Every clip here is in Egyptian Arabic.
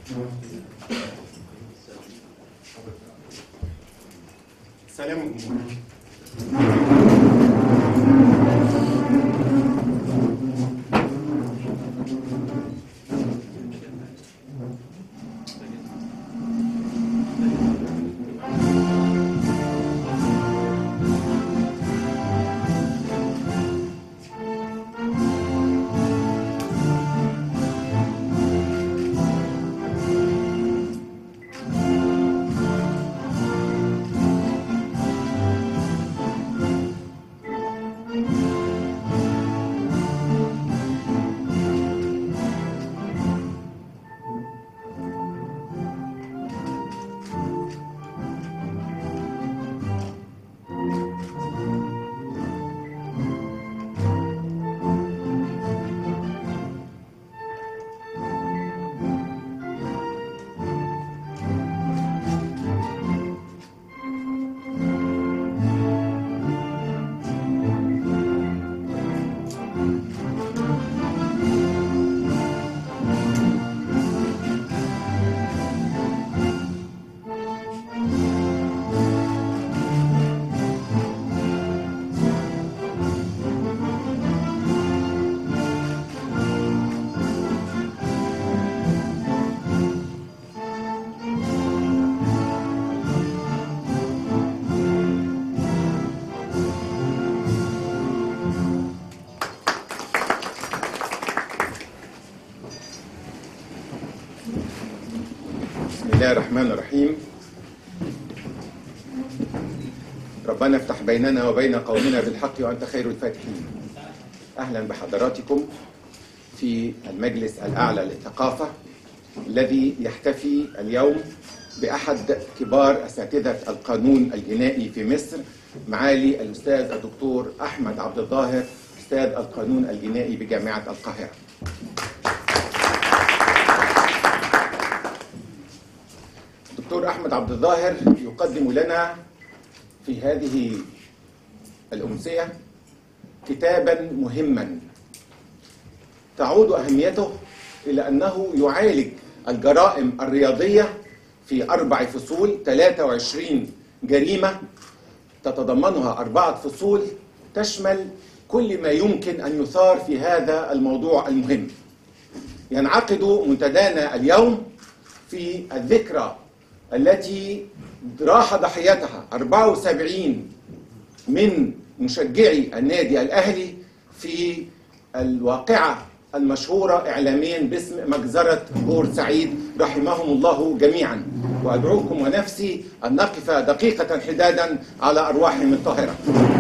سلام بسم الله الرحمن الرحيم ربنا افتح بيننا وبين قومنا بالحق وانت خير الفاتحين اهلا بحضراتكم في المجلس الاعلى للثقافه الذي يحتفي اليوم باحد كبار اساتذه القانون الجنائي في مصر معالي الاستاذ الدكتور احمد عبد الظاهر استاذ القانون الجنائي بجامعه القاهره الدكتور احمد عبد الظاهر يقدم لنا في هذه الامسيه كتابا مهما تعود اهميته الى انه يعالج الجرائم الرياضيه في اربع فصول 23 جريمه تتضمنها اربعه فصول تشمل كل ما يمكن ان يثار في هذا الموضوع المهم ينعقد منتدانا اليوم في الذكرى التي راح ضحيتها 74 من مشجعي النادي الأهلي في الواقعة المشهورة إعلاميا باسم مجزرة بورسعيد رحمهم الله جميعا وأدعوكم ونفسي أن نقف دقيقة حدادا على أرواحهم الطاهرة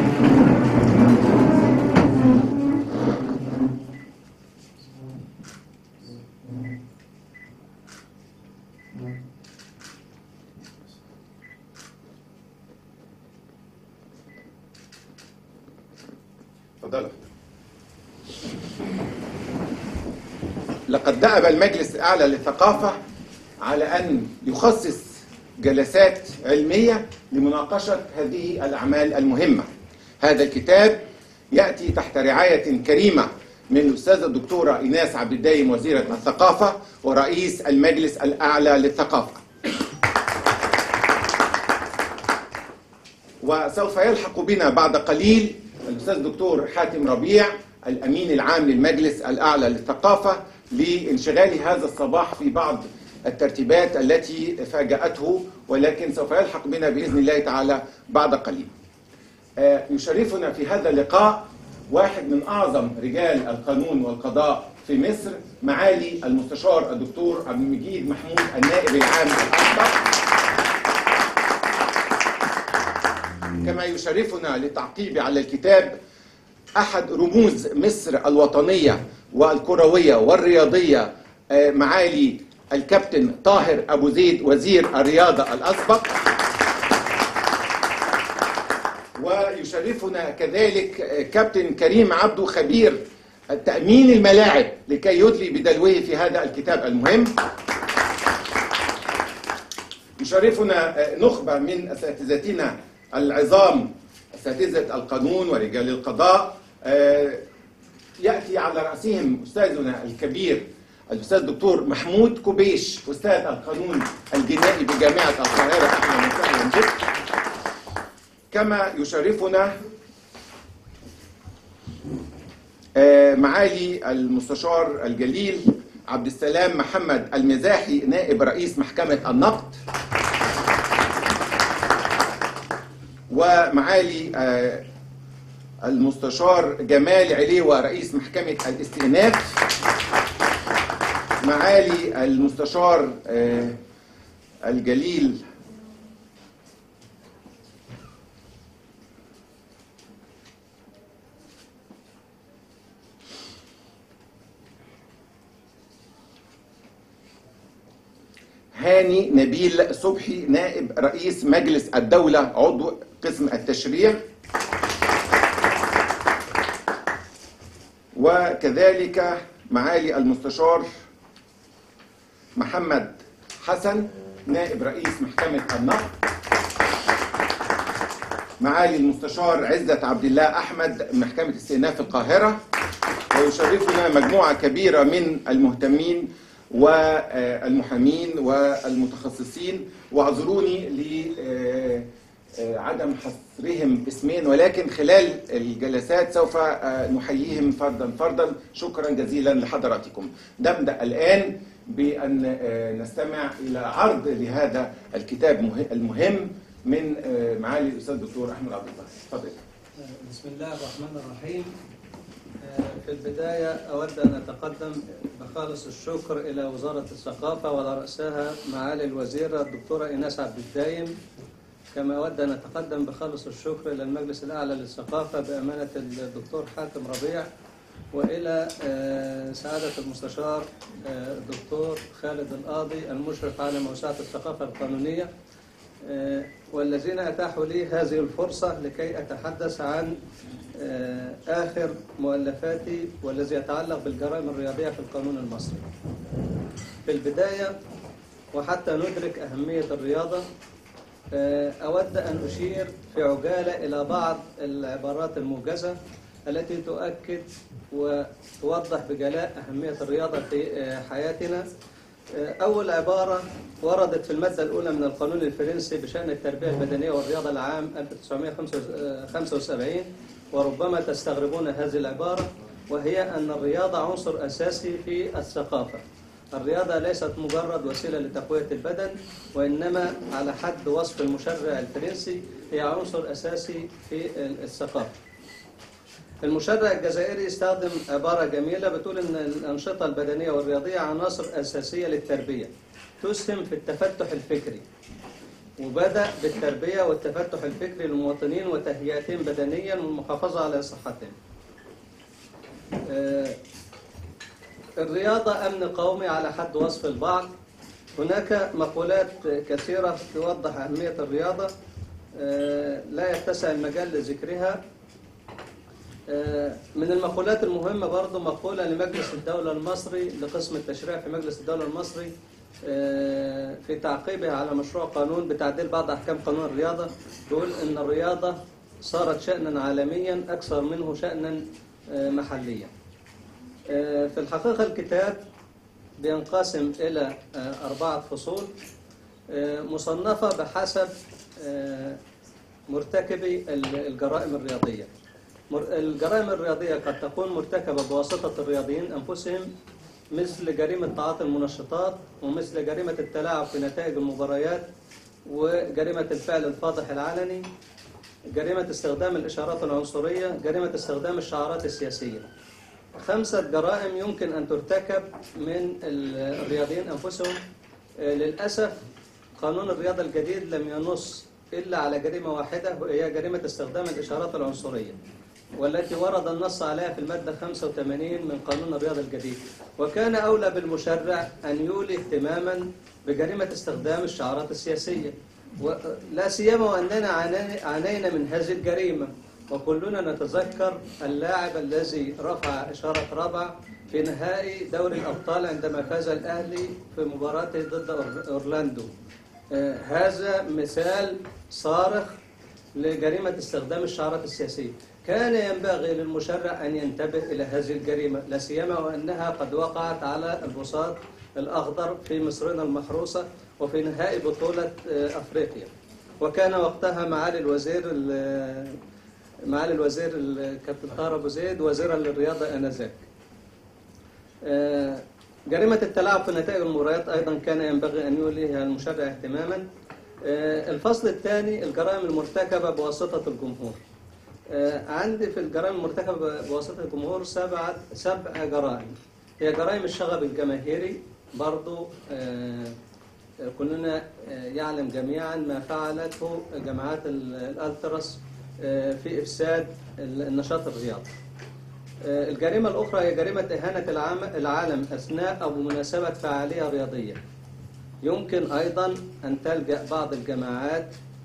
تفضل لقد دأب المجلس الأعلى للثقافة على أن يخصص جلسات علمية لمناقشة هذه الأعمال المهمة هذا الكتاب يأتي تحت رعاية كريمة من الأستاذة الدكتورة إيناس عبد الدايم وزيرة الثقافة ورئيس المجلس الأعلى للثقافة وسوف يلحق بنا بعد قليل الأستاذ الدكتور حاتم ربيع الأمين العام للمجلس الأعلى للثقافة لانشغال هذا الصباح في بعض الترتيبات التي فاجأته ولكن سوف يلحق بنا بإذن الله تعالى بعد قليل آه، يشرفنا في هذا اللقاء واحد من أعظم رجال القانون والقضاء في مصر معالي المستشار الدكتور عبد المجيد محمود النائب العام الأسبق كما يشرفنا للتعقيب على الكتاب أحد رموز مصر الوطنية والكروية والرياضية آه، معالي الكابتن طاهر أبو زيد وزير الرياضة الأسبق ويشرفنا كذلك آه، كابتن كريم عبده خبير تأمين الملاعب لكي يدلي بدلوه في هذا الكتاب المهم يشرفنا آه، نخبة من أساتذتنا العظام أساتذة القانون ورجال القضاء آه، يأتي على رأسهم أستاذنا الكبير الأستاذ الدكتور محمود كوبيش أستاذ القانون الجنائي بجامعة القاهرة أهلا وسهلا بك كما يشرفنا آه، معالي المستشار الجليل عبد السلام محمد المزاحي نائب رئيس محكمة النقد ومعالي آه، المستشار جمال عليوة رئيس محكمة الاستئناف معالي المستشار آه، الجليل هاني نبيل صبحي نائب رئيس مجلس الدولة عضو قسم التشريع وكذلك معالي المستشار محمد حسن نائب رئيس محكمة النقد معالي المستشار عزت عبد الله أحمد محكمة استئناف القاهرة ويشرفنا مجموعة كبيرة من المهتمين والمحامين والمتخصصين واعذروني لعدم حصرهم اسمين ولكن خلال الجلسات سوف نحييهم فردا فردا شكرا جزيلا لحضراتكم نبدا الان بان نستمع الى عرض لهذا الكتاب مه- المهم من معالي الاستاذ الدكتور احمد عبد الله تفضل بسم الله الرحمن الرحيم في البداية أود أن أتقدم بخالص الشكر إلى وزارة الثقافة وعلى رأسها معالي الوزيرة الدكتورة إيناس عبد الدايم كما أود أن أتقدم بخالص الشكر إلى المجلس الأعلى للثقافة بأمانة الدكتور حاتم ربيع وإلى آه، سعادة المستشار آه، الدكتور خالد القاضي المشرف على موسوعة الثقافة القانونية آه، والذين أتاحوا لي هذه الفرصة لكي أتحدث عن آه، آخر مؤلفاتي والذي يتعلق بالجرائم الرياضية في القانون المصري في البداية وحتى ندرك أهمية الرياضة آه، أود أن أشير في عجالة إلى بعض العبارات الموجزة التي تؤكد وتوضح بجلاء أهمية الرياضة في آه، حياتنا آه، أول عبارة وردت في المادة الأولى من القانون الفرنسي بشأن التربية البدنية والرياضة العام 1975 وربما تستغربون هذه العبارة وهي أن الرياضة عنصر أساسي في الثقافة الرياضة ليست مجرد وسيلة لتقوية البدن وإنما على حد وصف المشرع الفرنسي هي عنصر أساسي في الثقافة المشرع الجزائري استخدم عبارة جميلة بتقول إن الأنشطة البدنية والرياضية عناصر أساسية للتربية تسهم في التفتح الفكري وبدأ بالتربية والتفتح الفكري للمواطنين وتهيئتهم بدنيا والمحافظة على صحتهم آه، الرياضة أمن قومي على حد وصف البعض هناك مقولات كثيرة توضح أهمية الرياضة آه، لا يتسع المجال لذكرها آه، من المقولات المهمة برضو مقولة لمجلس الدولة المصري لقسم التشريع في مجلس الدولة المصري آه، في تعقيبه على مشروع قانون بتعديل بعض أحكام قانون الرياضة بيقول إن الرياضة صارت شأنا عالميا أكثر منه شأنا آه، محليا آه، في الحقيقة الكتاب بينقسم إلى آه، أربعة فصول آه، مصنفة بحسب آه، مرتكبي الجرائم الرياضية مر- الجرائم الرياضية قد تكون مرتكبة بواسطة الرياضيين أنفسهم مثل جريمة تعاطي المنشطات ومثل جريمة التلاعب في نتائج المباريات وجريمة الفعل الفاضح العلني جريمة استخدام الإشارات العنصرية جريمة استخدام الشعارات السياسية خمسة جرائم يمكن أن ترتكب من الرياضيين أنفسهم آه، للأسف قانون الرياضة الجديد لم ينص إلا على جريمة واحدة وهي جريمة استخدام الإشارات العنصرية والتي ورد النص عليها في المادة 85 من قانون الرياضة الجديد وكان أولى بالمشرع أن يولي اهتماما بجريمة استخدام الشعارات السياسية ولا سيما وأننا عاني- عانينا من هذه الجريمة وكلنا نتذكر اللاعب الذي رفع إشارة رابع في نهائي دوري الأبطال عندما فاز الأهلي في مباراته ضد أور- أورلاندو آه، هذا مثال صارخ لجريمة استخدام الشعارات السياسية كان ينبغي للمشرع أن ينتبه إلى هذه الجريمة لا سيما وأنها قد وقعت على البساط الأخضر في مصرنا المحروسة وفي نهائي بطولة آه، أفريقيا وكان وقتها معالي الوزير ال- معالي الوزير الكابتن طاهر أبو زيد وزيرا للرياضة آنذاك آه، جريمة التلاعب في نتائج المباريات أيضا كان ينبغي أن يوليها المشرع اهتماما آه، الفصل الثاني الجرائم المرتكبة بواسطة الجمهور آه، عندي في الجرائم المرتكبة بواسطة الجمهور سبعة سبع جرائم هي جرائم الشغب الجماهيري برضو آه، كلنا آه، يعلم جميعا ما فعلته جماعات ال- الألتراس آه، في إفساد ال- النشاط الرياضي آه، الجريمة الأخرى هي جريمة إهانة العام- العالم أثناء أو بمناسبة فعالية رياضية يمكن أيضا أن تلجأ بعض الجماعات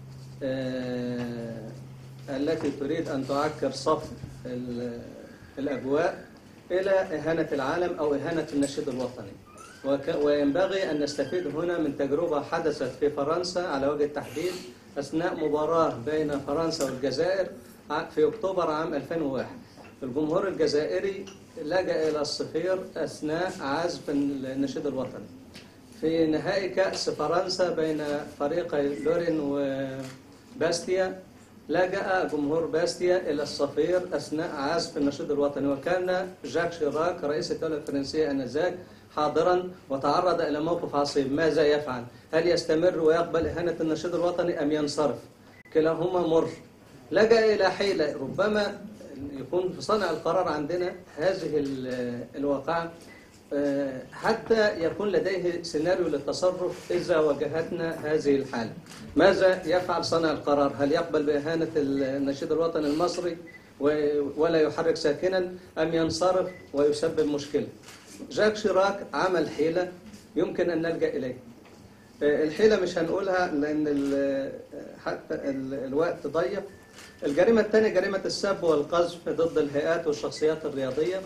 آه، التي تريد أن تعكر صف ال- الأجواء إلى إهانة العالم أو إهانة النشيد الوطني وك- وينبغي أن نستفيد هنا من تجربة حدثت في فرنسا على وجه التحديد أثناء مباراة بين فرنسا والجزائر ع- في أكتوبر عام 2001 الجمهور الجزائري لجأ إلى الصفير أثناء عزف النشيد الوطني في نهائي كأس فرنسا بين فريقي لورين وباستيا لجأ جمهور باستيا إلى الصفير أثناء عزف النشيد الوطني وكان جاك شيراك رئيس الدولة الفرنسية آنذاك حاضرا وتعرض إلى موقف عصيب ماذا يفعل؟ هل يستمر ويقبل إهانة النشيد الوطني أم ينصرف؟ كلاهما مر لجأ إلى حيلة ربما يكون في صانع القرار عندنا هذه ال- الواقعة آه، حتى يكون لديه سيناريو للتصرف إذا واجهتنا هذه الحالة ماذا يفعل صانع القرار هل يقبل بإهانة النشيد الوطني المصري و- ولا يحرك ساكنا أم ينصرف ويسبب مشكلة جاك شيراك عمل حيلة يمكن أن نلجأ إليه آه، الحيلة مش هنقولها لأن ال- حتى ال- الوقت ضيق الجريمة الثانية جريمة السب والقذف ضد الهيئات والشخصيات الرياضية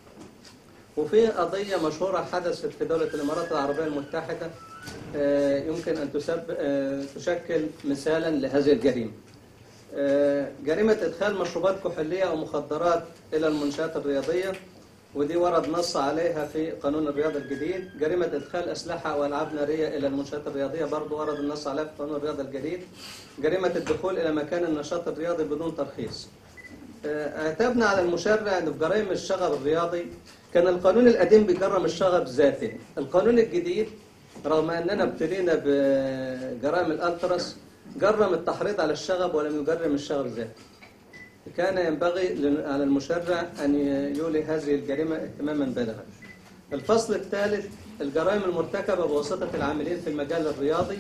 وفي قضية مشهورة حدثت في دولة الإمارات العربية المتحدة آه، يمكن أن تسب آه، تشكل مثالا لهذه الجريمة آه، جريمة إدخال مشروبات كحولية أو مخدرات إلى المنشآت الرياضية ودي ورد نص عليها في قانون الرياضة الجديد جريمة إدخال أسلحة وألعاب نارية إلى المنشآت الرياضية برضو ورد النص عليها في قانون الرياضة الجديد جريمة الدخول إلى مكان النشاط الرياضي بدون ترخيص آه، اعتبنا على المشرع أن في جرائم الشغب الرياضي كان القانون القديم بيجرم الشغب ذاته القانون الجديد رغم أننا ابتلينا بجرائم الألتراس جرم التحريض على الشغب ولم يجرم الشغب ذاته كان ينبغي لل- على المشرع أن يولي هذه الجريمة اهتماما بالغا الفصل الثالث الجرائم المرتكبة بواسطة العاملين في المجال الرياضي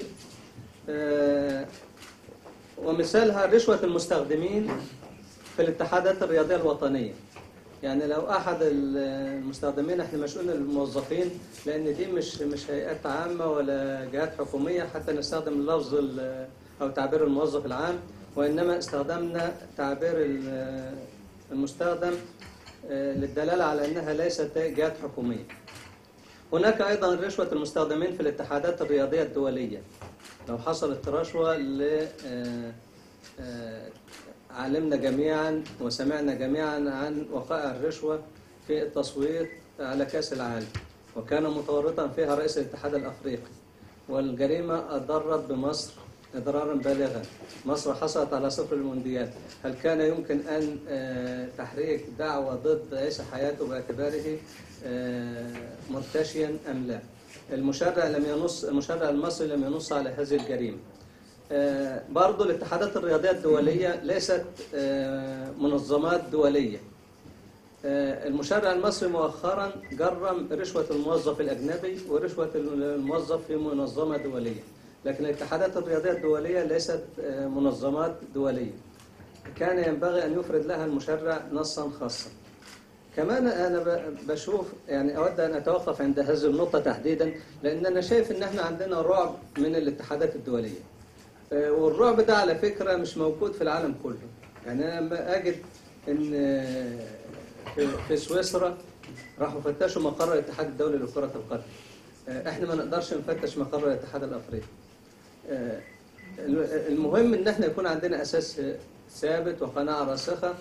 آه، ومثالها رشوة المستخدمين في الاتحادات الرياضية الوطنية يعني لو أحد المستخدمين احنا مش قلنا الموظفين لأن دي مش مش هيئات عامة ولا جهات حكومية حتى نستخدم اللفظ ال- أو تعبير الموظف العام وإنما استخدمنا تعبير ال- المستخدم آه، للدلالة على أنها ليست جهات حكومية هناك أيضا رشوة المستخدمين في الاتحادات الرياضية الدولية لو حصلت رشوة ل آه، آه، علمنا جميعا وسمعنا جميعا عن وقائع الرشوة في التصويت على كأس العالم وكان متورطا فيها رئيس الاتحاد الأفريقي والجريمة أضرت بمصر إضرارا بالغا مصر حصلت على صفر المونديال هل كان يمكن أن آه، تحريك دعوة ضد عيسى حياته باعتباره آه، مرتشيا أم لا المشرع لم ينص المشرع المصري لم ينص على هذه الجريمة آه، برضو الاتحادات الرياضية الدولية ليست آه، منظمات دولية آه، المشرع المصري مؤخرا جرم رشوة الموظف الأجنبي ورشوة الموظف في منظمة دولية لكن الاتحادات الرياضية الدولية ليست آه، منظمات دولية كان ينبغي أن يفرد لها المشرع نصا خاصا كمان أنا ب- بشوف يعني أود أن أتوقف عند هذه النقطة تحديدا لأن أنا شايف إن إحنا عندنا رعب من الاتحادات الدولية آه، والرعب ده على فكرة مش موجود في العالم كله يعني أنا لما أجد إن آه، في- في سويسرا راحوا فتشوا مقر الاتحاد الدولي لكرة القدم آه، إحنا ما نقدرش نفتش مقر الاتحاد الأفريقي آه، المهم إن إحنا يكون عندنا أساس ثابت وقناعة راسخة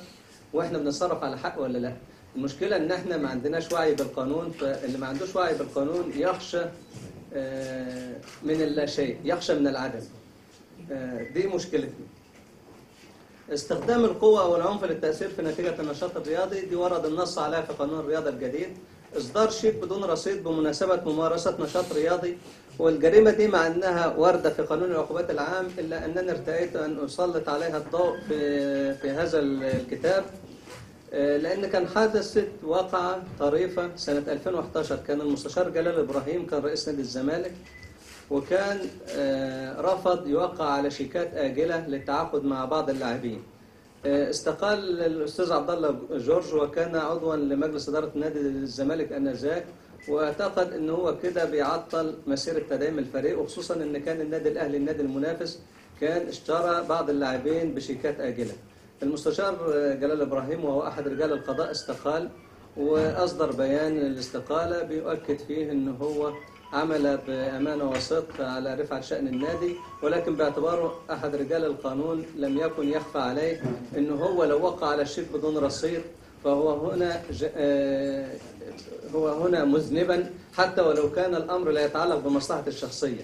واحنا بنتصرف على حق ولا لا المشكله ان احنا ما عندناش وعي بالقانون فاللي ما عندوش وعي بالقانون يخشى آه، من اللا شيء يخشى من العدم آه، دي مشكلتنا استخدام القوة أو العنف للتأثير في نتيجة النشاط الرياضي دي ورد النص عليها في قانون الرياضة الجديد إصدار شيك بدون رصيد بمناسبة ممارسة نشاط رياضي والجريمة دي مع أنها واردة في قانون العقوبات العام إلا أنني ارتأيت أن أسلط عليها الضوء في, في هذا الكتاب آه، لأن كان حدثت واقعة طريفة سنة 2011 كان المستشار جلال إبراهيم كان رئيس نادي الزمالك وكان آه، رفض يوقع على شيكات آجلة للتعاقد مع بعض اللاعبين آه، استقال الأستاذ عبد الله جورج وكان عضوا لمجلس إدارة نادي الزمالك آنذاك واعتقد ان هو كده بيعطل مسيره تدعيم الفريق وخصوصا ان كان النادي الاهلي النادي المنافس كان اشترى بعض اللاعبين بشيكات اجله. المستشار جلال ابراهيم وهو احد رجال القضاء استقال واصدر بيان الاستقاله بيؤكد فيه ان هو عمل بامانه وصدق على رفعه شان النادي ولكن باعتباره احد رجال القانون لم يكن يخفى عليه انه هو لو وقع على الشيك بدون رصيد فهو هنا ج... آه، هو هنا مذنبا حتى ولو كان الامر لا يتعلق بمصلحته الشخصيه.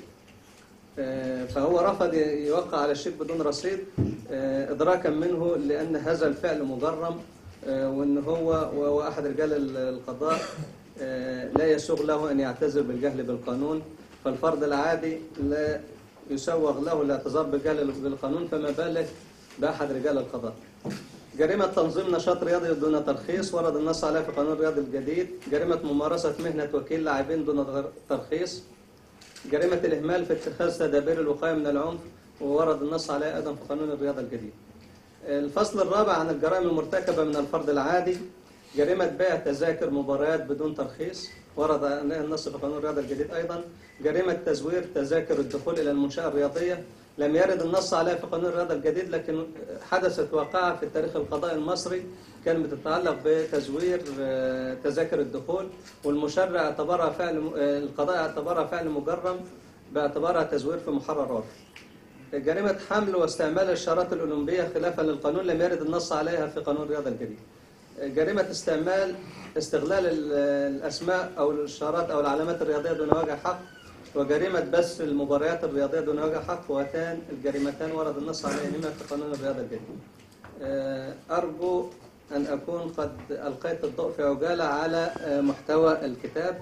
آه، فهو رفض يوقع على الشيك بدون رصيد آه، ادراكا منه لان هذا الفعل مجرم آه، وان هو وهو احد رجال ال- القضاء آه، لا يسوغ له ان يعتذر بالجهل بالقانون فالفرد العادي لا يسوغ له الاعتذار بالجهل بالقانون فما بالك باحد رجال القضاء. جريمة تنظيم نشاط رياضي دون ترخيص ورد النص عليها في قانون الرياضي الجديد جريمة ممارسة مهنة وكيل لاعبين دون تر- ترخيص جريمة الإهمال في اتخاذ تدابير الوقاية من العنف وورد النص عليها أيضا في قانون الرياضة الجديد الفصل الرابع عن الجرائم المرتكبة من الفرد العادي جريمة بيع تذاكر مباريات بدون ترخيص ورد عليها النص في قانون الرياضة الجديد أيضا جريمة تزوير تذاكر الدخول إلى المنشأة الرياضية لم يرد النص عليها في قانون الرياضة الجديد لكن حدثت واقعة في التاريخ القضائي المصري كانت بتتعلق بتزوير آه، تذاكر الدخول والمشرع اعتبرها فعل آه، القضاء اعتبرها فعل مجرم باعتبارها تزوير في محرر عرفي. جريمة حمل واستعمال الشارات الأولمبية خلافا للقانون لم يرد النص عليها في قانون الرياضة الجديد. جريمة استعمال استغلال ال- الأسماء أو الشارات أو العلامات الرياضية دون وجه حق وجريمة بث المباريات الرياضية دون وجه حق وهاتان الجريمتان ورد النص عليهما في قانون الرياضة الجديد. آه، أرجو أن أكون قد ألقيت الضوء في عجالة على آه، محتوى الكتاب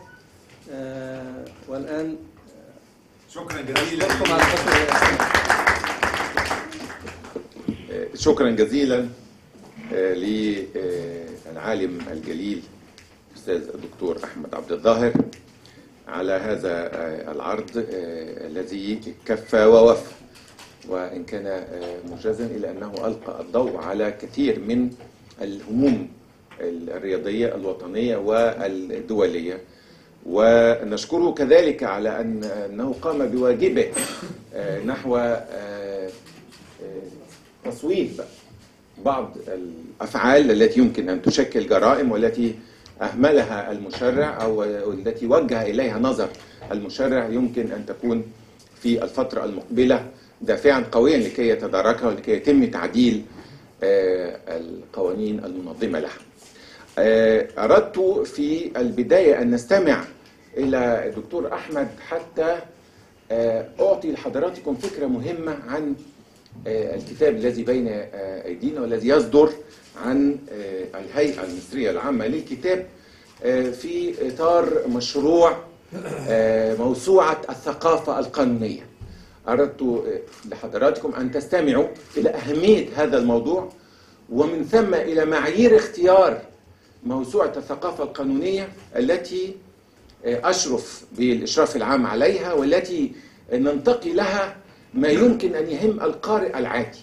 آه، والآن شكرا جزيلا أشكركم على حسن الاستماع. شكرا جزيلا آه، للعالم الجليل الاستاذ الدكتور احمد عبد الظاهر على هذا آه، العرض آه، الذي كفى ووفى وان كان آه، موجزا الا انه القى الضوء على كثير من الهموم الرياضيه الوطنيه والدوليه ونشكره كذلك على ان انه قام بواجبه آه، نحو آه، آه، تصويب بعض الافعال التي يمكن ان تشكل جرائم والتي اهملها المشرع او التي وجه اليها نظر المشرع يمكن ان تكون في الفتره المقبله دافعا قويا لكي يتداركها ولكي يتم تعديل آه، القوانين المنظمه لها. آه، اردت في البدايه ان نستمع الى الدكتور احمد حتى آه، اعطي لحضراتكم فكره مهمه عن آه، الكتاب الذي بين آه، ايدينا والذي يصدر عن آه، الهيئه المصريه العامه للكتاب آه، في اطار مشروع آه، موسوعه الثقافه القانونيه. اردت آه، لحضراتكم ان تستمعوا الى اهميه هذا الموضوع ومن ثم الى معايير اختيار موسوعه الثقافه القانونيه التي أشرف بالإشراف العام عليها والتي ننتقي لها ما يمكن أن يهم القارئ العادي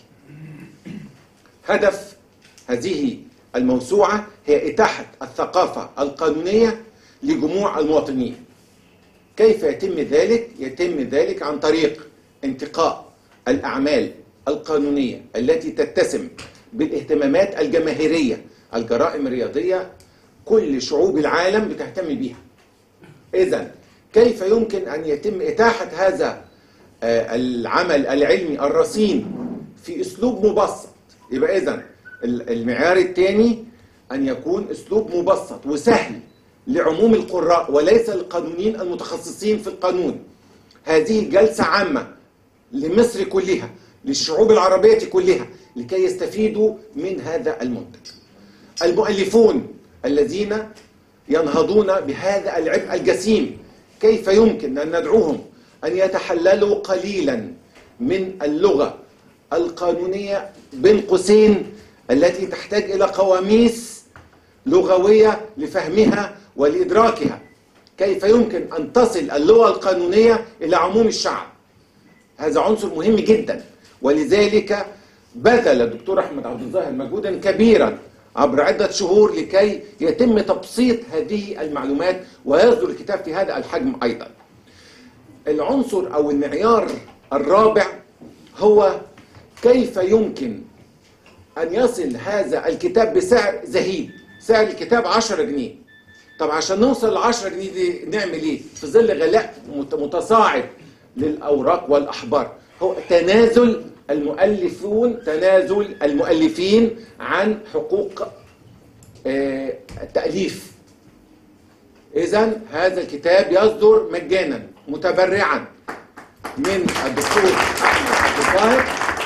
هدف هذه الموسوعة هي إتاحة الثقافة القانونية لجموع المواطنين كيف يتم ذلك؟ يتم ذلك عن طريق انتقاء الأعمال القانونية التي تتسم بالاهتمامات الجماهيرية الجرائم الرياضية كل شعوب العالم بتهتم بيها إذا كيف يمكن أن يتم إتاحة هذا آه، العمل العلمي الرصين في أسلوب مبسط يبقى إذا ال- المعيار الثاني أن يكون أسلوب مبسط وسهل لعموم القراء وليس للقانونيين المتخصصين في القانون هذه جلسة عامة لمصر كلها للشعوب العربية كلها لكي يستفيدوا من هذا المنتج المؤلفون الذين ينهضون بهذا العبء الجسيم كيف يمكن أن ندعوهم أن يتحللوا قليلا من اللغة القانونية بين قوسين التي تحتاج إلى قواميس لغوية لفهمها ولإدراكها كيف يمكن أن تصل اللغة القانونية إلى عموم الشعب هذا عنصر مهم جدا ولذلك بذل الدكتور احمد عبد الظاهر مجهودا كبيرا عبر عده شهور لكي يتم تبسيط هذه المعلومات ويصدر الكتاب في هذا الحجم ايضا. العنصر او المعيار الرابع هو كيف يمكن ان يصل هذا الكتاب بسعر زهيد، سعر الكتاب 10 جنيه. طب عشان نوصل ل 10 جنيه دي نعمل ايه؟ في ظل غلاء مت- متصاعد للاوراق والاحبار هو تنازل المؤلفون تنازل المؤلفين عن حقوق آه، التأليف إذا هذا الكتاب يصدر مجانا متبرعا من الدكتور أحمد عبد الظاهر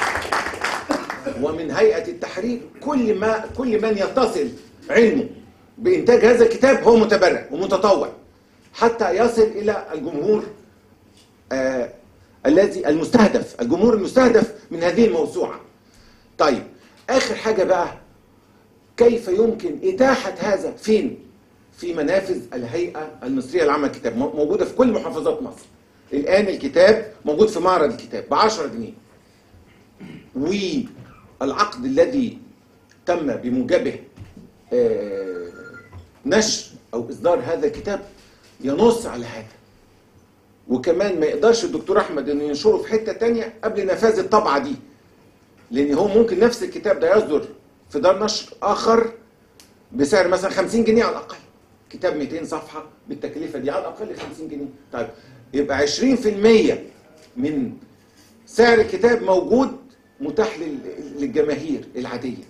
ومن هيئة التحرير كل ما كل من يتصل علمه بإنتاج هذا الكتاب هو متبرع ومتطوع حتى يصل إلى الجمهور آه الذي المستهدف الجمهور المستهدف من هذه الموسوعة طيب آخر حاجة بقى كيف يمكن إتاحة هذا فين في منافذ الهيئة المصرية العامة للكتاب مو- موجودة في كل محافظات مصر الآن الكتاب موجود في معرض الكتاب ب 10 جنيه والعقد الذي تم بموجبه آه، نشر أو إصدار هذا الكتاب ينص على هذا وكمان ما يقدرش الدكتور احمد انه ينشره في حته تانية قبل نفاذ الطبعه دي لان هو ممكن نفس الكتاب ده يصدر في دار نشر اخر بسعر مثلا 50 جنيه على الاقل كتاب 200 صفحه بالتكلفه دي على الاقل 50 جنيه طيب يبقى 20% من سعر الكتاب موجود متاح لل- للجماهير العاديه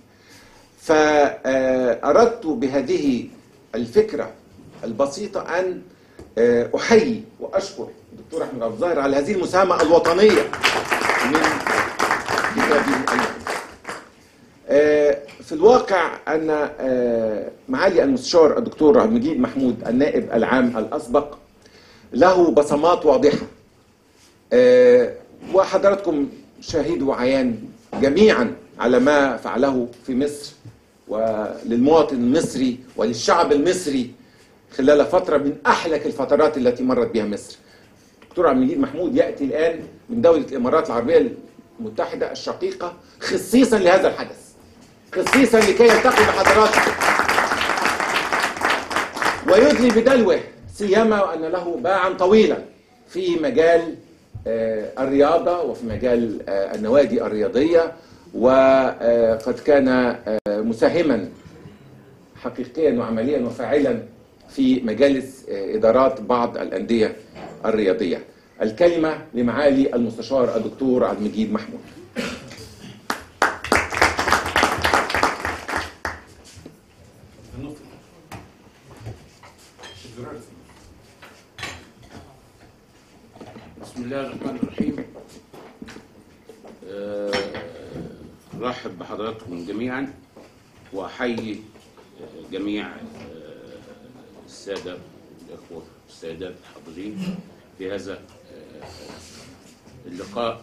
فأردت بهذه الفكرة البسيطة أن آه، أحيي وأشكر الدكتور أحمد عبد الظاهر على هذه المساهمة الوطنية من كتابه المهم. آه، في الواقع أن آه، معالي المستشار الدكتور عبد المجيد محمود النائب العام الأسبق له بصمات واضحة آه، وحضراتكم شاهدوا عيان جميعا على ما فعله في مصر وللمواطن المصري وللشعب المصري خلال فترة من أحلك الفترات التي مرت بها مصر دكتور عبد المجيد محمود يأتي الآن من دولة الإمارات العربية المتحدة الشقيقة خصيصا لهذا الحدث خصيصا لكي يلتقي بحضراتكم ويدلي بدلوه سيما وأن له باعا طويلا في مجال آه، الرياضة وفي مجال آه، النوادي الرياضية وقد كان آه، مساهما حقيقيا وعمليا وفاعلا في مجالس آه، إدارات بعض الأندية الرياضية الكلمة لمعالي المستشار الدكتور عبد المجيد محمود بسم الله الرحمن الرحيم آه، رحب بحضراتكم جميعا واحيي آه، جميع آه، الساده الاخوه والسيدات الحاضرين في هذا آه، اللقاء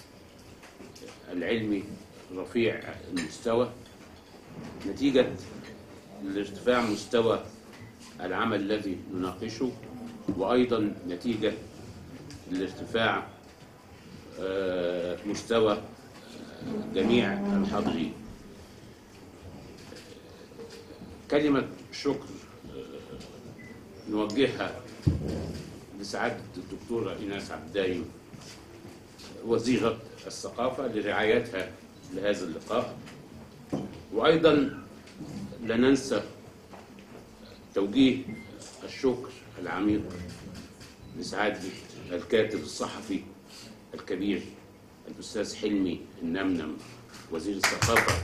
العلمي رفيع المستوى نتيجه لارتفاع مستوى العمل الذي نناقشه وايضا نتيجه لارتفاع آه، مستوى آه، جميع الحاضرين كلمة شكر آه، نوجهها لسعادة الدكتورة إيناس عبد الدايم وزيرة الثقافة لرعايتها لهذا اللقاء وأيضا لا ننسى توجيه الشكر العميق لسعادة الكاتب الصحفي الكبير الأستاذ حلمي النمنم وزير الثقافة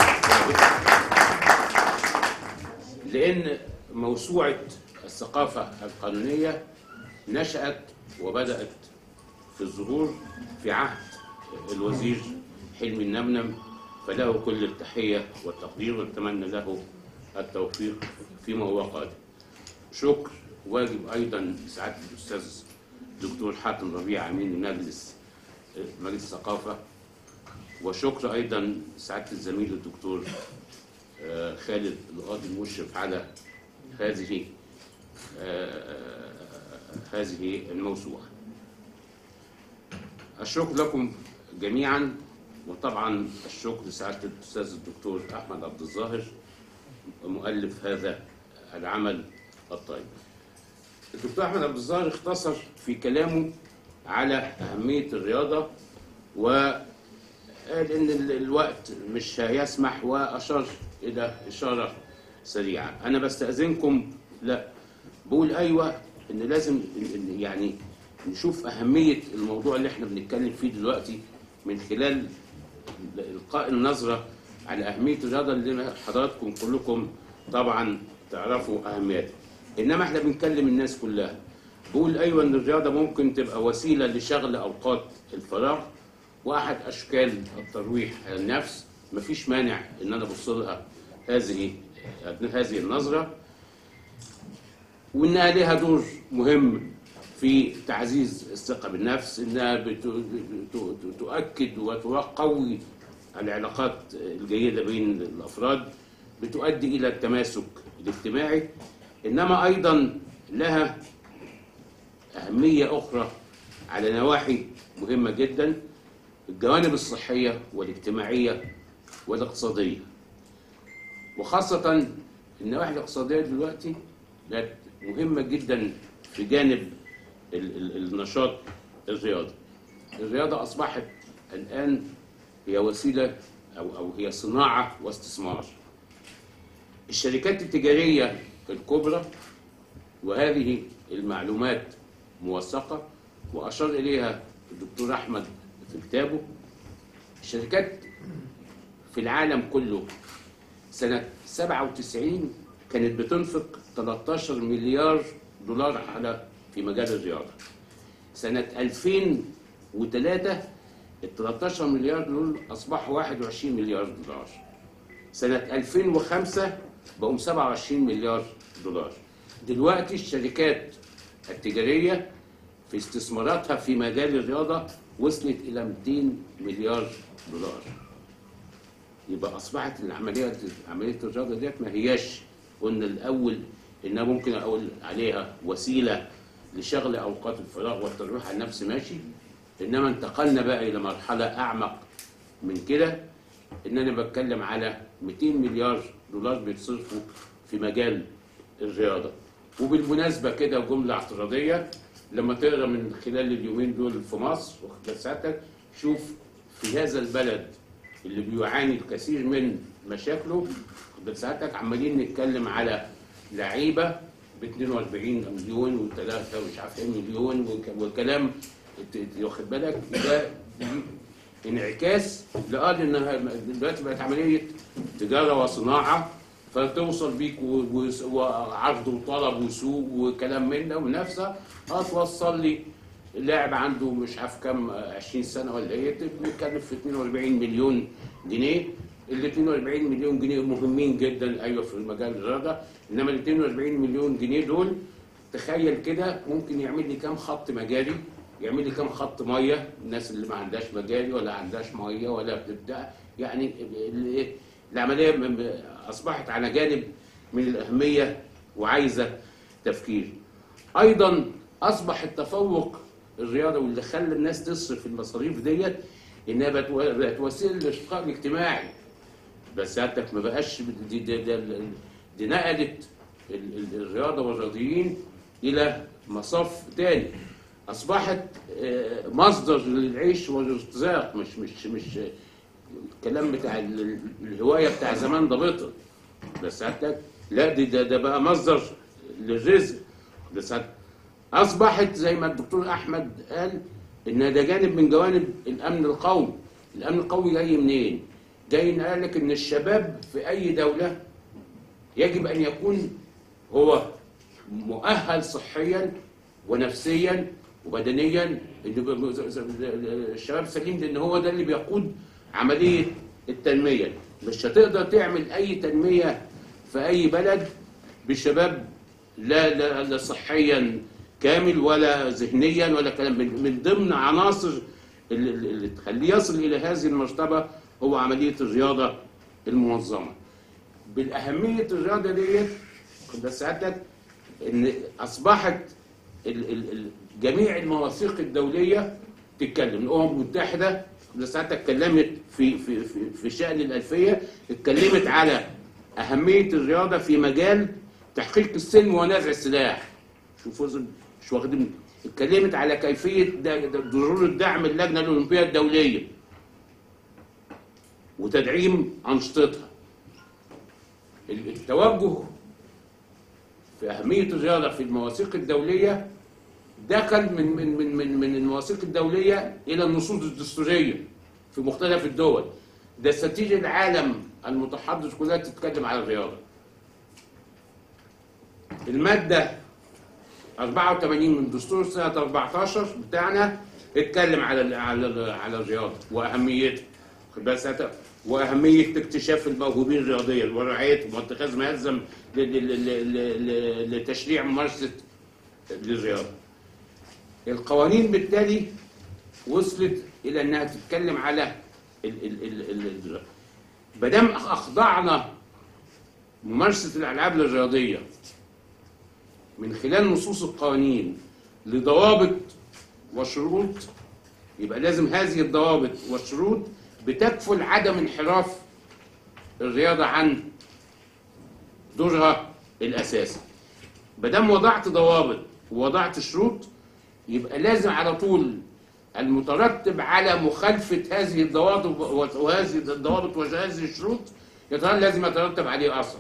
لأن موسوعة الثقافة القانونية نشأت وبدأت في الظهور في عهد الوزير حلمي النمنم فله كل التحية والتقدير ونتمنى له التوفيق فيما هو قادم شكر واجب أيضا سعادة الأستاذ دكتور حاتم ربيع أمين مجلس مجلس الثقافة وشكر أيضا سعادة الزميل الدكتور آه، خالد القاضي المشرف على هذه آه، هذه الموسوعة الشكر لكم جميعا وطبعا الشكر لسعادة الأستاذ الدكتور أحمد عبد الظاهر مؤلف هذا العمل الطيب الدكتور أحمد عبد الظاهر اختصر في كلامه على أهمية الرياضة وقال إن ال- الوقت مش هيسمح وأشار إلى إشارة سريعة أنا بستأذنكم لا بقول أيوة إن لازم إن- إن يعني نشوف أهمية الموضوع اللي إحنا بنتكلم فيه دلوقتي من خلال إلقاء النظرة على أهمية الرياضة اللي حضراتكم كلكم طبعا تعرفوا أهميتها إنما إحنا بنكلم الناس كلها بقول أيوة إن الرياضة ممكن تبقى وسيلة لشغل أوقات الفراغ وأحد أشكال الترويح على النفس مفيش مانع إن أنا أبص لها هذه هذه النظرة وانها لها دور مهم في تعزيز الثقه بالنفس انها بت- بت- تؤكد وتقوي العلاقات الجيده بين الافراد بتؤدي الى التماسك الاجتماعي انما ايضا لها اهميه اخرى على نواحي مهمه جدا الجوانب الصحيه والاجتماعيه والاقتصاديه وخاصة النواحي الاقتصادية دلوقتي بقت مهمة جدا في جانب ال- ال- النشاط الرياضي. الرياضة أصبحت الآن هي وسيلة أو أو هي صناعة واستثمار. الشركات التجارية الكبرى وهذه المعلومات موثقة وأشار إليها الدكتور أحمد في كتابه الشركات في العالم كله سنة 97 كانت بتنفق 13 مليار دولار على في مجال الرياضة. سنة 2003 ال 13 مليار دول أصبحوا 21 مليار دولار. سنة 2005 بقوا 27 مليار دولار. دلوقتي الشركات التجارية في استثماراتها في مجال الرياضة وصلت إلى 200 مليار دولار. يبقى اصبحت العمليه عمليه الرياضه ديت ما هياش قلنا الاول انها ممكن اقول عليها وسيله لشغل اوقات الفراغ والترويح عن النفس ماشي انما انتقلنا بقى الى مرحله اعمق من كده ان انا بتكلم على 200 مليار دولار بيتصرفوا في مجال الرياضه وبالمناسبه كده جمله اعتراضيه لما تقرا من خلال اليومين دول في مصر واخد بال ساعتك شوف في هذا البلد اللي بيعاني الكثير من مشاكله واخد بال ساعتك عمالين نتكلم على لعيبه ب 42 مليون وثلاثه ومش عارف ايه مليون وك- وكلام ت- ت- واخد بالك ده انعكاس لقال انها دلوقتي بقت عمليه تجاره وصناعه فتوصل بيك و- و- وعرض وطلب وسوق وكلام من ده ومنافسه هتوصل لي لاعب عنده مش عارف كام 20 سنه ولا ايه بيتكلف في 42 مليون جنيه ال 42 مليون جنيه مهمين جدا ايوه في المجال الرياضه انما ال 42 مليون جنيه دول تخيل كده ممكن يعمل لي كام خط مجاري يعمل لي كام خط ميه الناس اللي ما عندهاش مجاري ولا عندهاش ميه ولا بتبدا يعني ال- ال- العمليه م- م- اصبحت على جانب من الاهميه وعايزه تفكير ايضا اصبح التفوق الرياضي واللي خلى الناس تصرف المصاريف ديت انها بقت و- بقت وسيله للاشتقاق الاجتماعي بس سيادتك ما بقاش دي, دي, دي, دي نقلت ال- ال- الرياضه والرياضيين الى مصاف تاني اصبحت آه، مصدر للعيش والارتزاق مش مش مش الكلام بتاع ال- ال- الهوايه بتاع زمان ده بطل بس ساعتك لا دي ده, ده بقى مصدر للرزق ده ساعتك اصبحت زي ما الدكتور احمد قال ان ده جانب من جوانب الامن القومي الامن القومي جاي منين جاي قال لك ان الشباب في اي دوله يجب ان يكون هو مؤهل صحيا ونفسيا وبدنيا إن يبقى ز- ز- الشباب سليم لان هو ده اللي بيقود عمليه التنميه مش هتقدر تعمل اي تنميه في اي بلد بشباب لا لا, لا صحيا كامل ولا ذهنيا ولا كلام من, من ضمن عناصر اللي, اللي تخليه يصل الى هذه المرتبه هو عمليه الرياضه المنظمه بالاهميه الرياضه ديت خد سعادتك ان اصبحت ال ال ال جميع المواثيق الدوليه تتكلم الامم المتحده خد سعادتك اتكلمت في في في في شان الالفيه اتكلمت على اهميه الرياضه في مجال تحقيق السلم ونزع السلاح شوفوا زي- مش واخدين اتكلمت على كيفيه د- د- ضرورة دعم اللجنه الاولمبيه الدوليه وتدعيم انشطتها التوجه في أهمية الرياضة في المواثيق الدولية دخل من من من من من المواثيق الدولية إلى النصوص الدستورية في مختلف الدول. دساتير العالم المتحضر كلها تتكلم على الرياضة. المادة 84 من دستور سنة 14 بتاعنا اتكلم على ال على ال على الرياضة وأهميتها. خد بالك ساعتها واهميه اكتشاف الموهوبين رياضيا ورعايتهم واتخاذ ما يلزم ل- ل- ل- ل- ل- لتشريع ممارسه للرياضه. القوانين بالتالي وصلت الى انها تتكلم على ال ال ال ال ما دام اخضعنا ممارسه الالعاب الرياضيه من خلال نصوص القوانين لضوابط وشروط يبقى لازم هذه الضوابط والشروط بتكفل عدم انحراف الرياضة عن دورها الأساسي مادام وضعت ضوابط ووضعت شروط يبقى لازم على طول المترتب على مخالفة هذه الضوابط وهذه الضوابط وهذه الشروط يترى لازم يترتب عليه أثر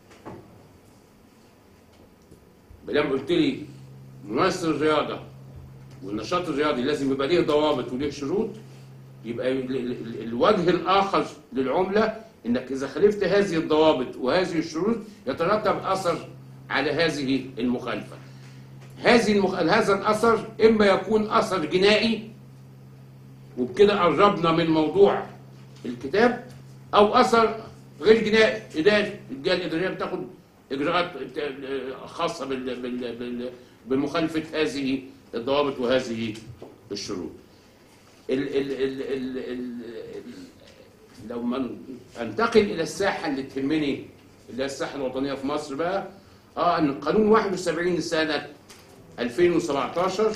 مادام قلت لي ممارسة الرياضة والنشاط الرياضي لازم يبقى ليه ضوابط وليه شروط يبقى ال- ال- ال- الوجه الآخر للعملة إنك إذا خالفت هذه الضوابط وهذه الشروط يترتب أثر على هذه المخالفة. هذه المخ... هذا الأثر إما يكون أثر جنائي وبكده قربنا من موضوع الكتاب أو أثر غير جنائي إداري الجهة الإدارية بتاخد إجراءات خاصة بال... بال... بال... بمخالفة هذه الضوابط وهذه الشروط. ال ال ال ال ال ال لو ما انتقل الى الساحه اللي تهمني اللي هي الساحه الوطنيه في مصر بقى اه ان قانون 71 لسنه 2017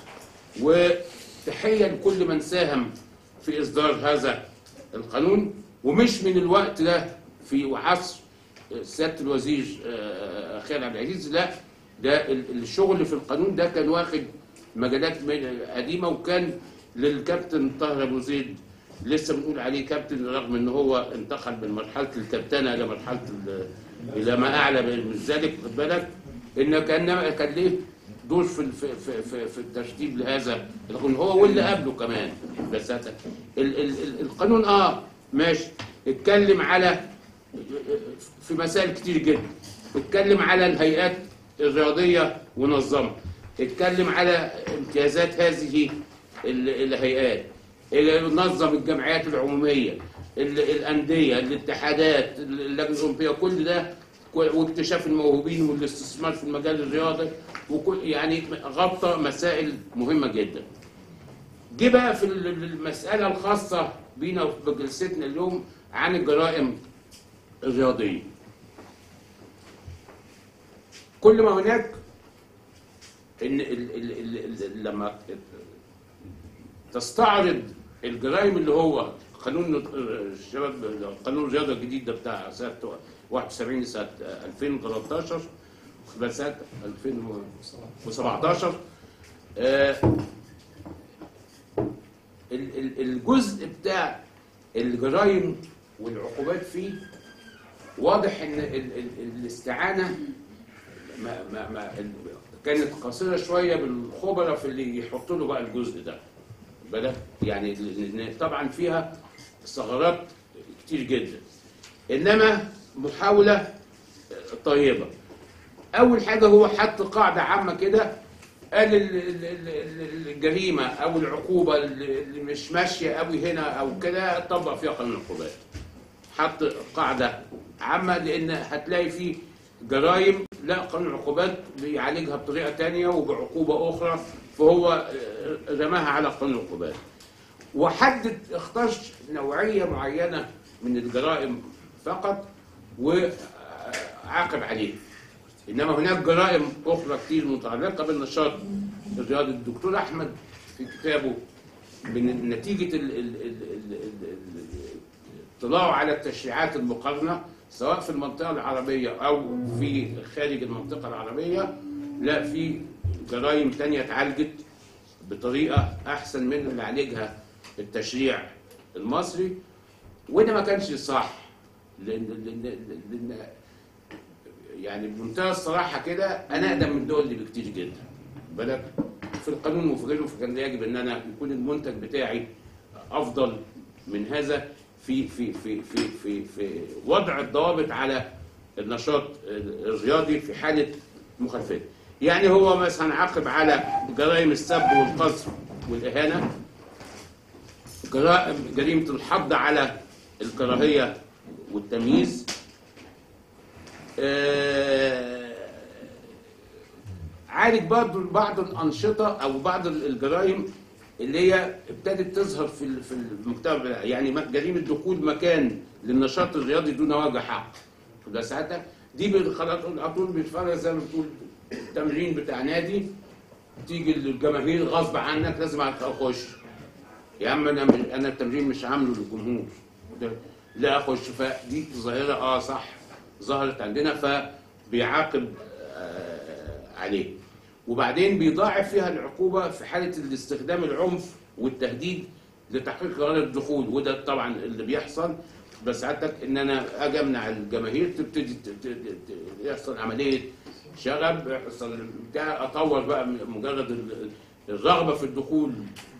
وتحيه لكل من ساهم في اصدار هذا القانون ومش من الوقت ده في عصر سياده الوزير آه، خالد عبد العزيز لا ده ال- الشغل في القانون ده كان واخد مجالات من- قديمه وكان للكابتن طاهر ابو زيد لسه بنقول عليه كابتن رغم ان هو انتقل من مرحله الكابتنه الى مرحله ال- الى ما اعلى من ذلك خد بالك ان كان كان ليه دور في ال- في في في, في الترتيب لهذا القانون هو واللي قبله كمان بس هذا- ال ال ال القانون اه ماشي اتكلم على في مسائل كتير جدا اتكلم على الهيئات الرياضيه ونظمها اتكلم على امتيازات هذه ال- الهيئات اللي نظم الجمعيات العموميه ال- الانديه الاتحادات اللجنه الاولمبيه كل ده كل- واكتشاف الموهوبين والاستثمار في المجال الرياضي وكل يعني غطى مسائل مهمه جدا جه بقى في ال- ال- المساله الخاصه بينا وفي جلستنا اليوم عن الجرائم الرياضيه كل ما هناك ان ال ال ال ال لما تستعرض الجرائم اللي هو قانون الشباب قانون الرياضه الجديد ده بتاع سنه 71 سنه 2013 بل سنه 2017 آه، ال- ال- الجزء بتاع الجرائم والعقوبات فيه واضح ان ال- ال- الاستعانه ما ما ما ال- كانت قصيره شويه بالخبراء في اللي يحطوا له بقى الجزء ده بالك يعني ال- ال- طبعا فيها ثغرات كتير جدا انما محاوله طيبه اول حاجه هو حط قاعده عامه كده قال ال- ال- ال- ال- الجريمه او العقوبه اللي اللي مش ماشيه قوي هنا او كده طبق فيها قانون العقوبات حط قاعده عامه لان هتلاقي في جرائم لا قانون العقوبات بيعالجها بطريقه تانية وبعقوبه اخرى فهو آه، رماها على قانون العقوبات وحدد اختار نوعيه معينه من الجرائم فقط وعاقب عليها انما هناك جرائم اخرى كتير متعلقه بالنشاط الرياضي الدكتور احمد في كتابه من نتيجه ال- ال- ال- ال- ال- ال- اطلاعه على التشريعات المقارنه سواء في المنطقه العربيه او في خارج المنطقه العربيه لا في جرائم تانية اتعالجت بطريقه احسن من اللي عالجها التشريع المصري وده ما كانش صح لان لان لان يعني بمنتهى الصراحه كده انا اقدم من الدول دي بكتير جدا بالك في القانون وفي غيره فكان يجب ان انا يكون المنتج بتاعي افضل من هذا في في في في في في وضع الضوابط على النشاط الرياضي في حاله مخالفات يعني هو مثلا عاقب على جرائم السب والقذف والاهانه جرائم جريمه الحض على الكراهيه والتمييز آه، عالج برضه بعض الانشطه او بعض الجرائم اللي هي ابتدت تظهر في ال- في المجتمع بتاعنا. يعني م- جريمه دخول مكان للنشاط الرياضي دون وجه حق ده ساعتها دي بال- خلاص على طول بيتفرج زي ما بتقول التمرين بتاع نادي تيجي الجماهير غصب عنك لازم اخش يا عم انا انا التمرين مش عامله للجمهور ده- لا اخش فدي ظاهره اه صح ظهرت عندنا فبيعاقب آه عليه وبعدين بيضاعف فيها العقوبه في حاله الاستخدام العنف والتهديد لتحقيق غرض الدخول وده طبعا اللي بيحصل بس سعادتك ان انا اجي امنع الجماهير تبتدي ت- ت- ت- يحصل عمليه شغب يحصل بتاع اطور بقى مجرد ال- الرغبه في الدخول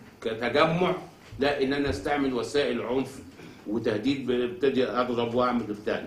كتجمع لا ان انا استعمل وسائل عنف وتهديد ببتدي اضرب واعمل بتاع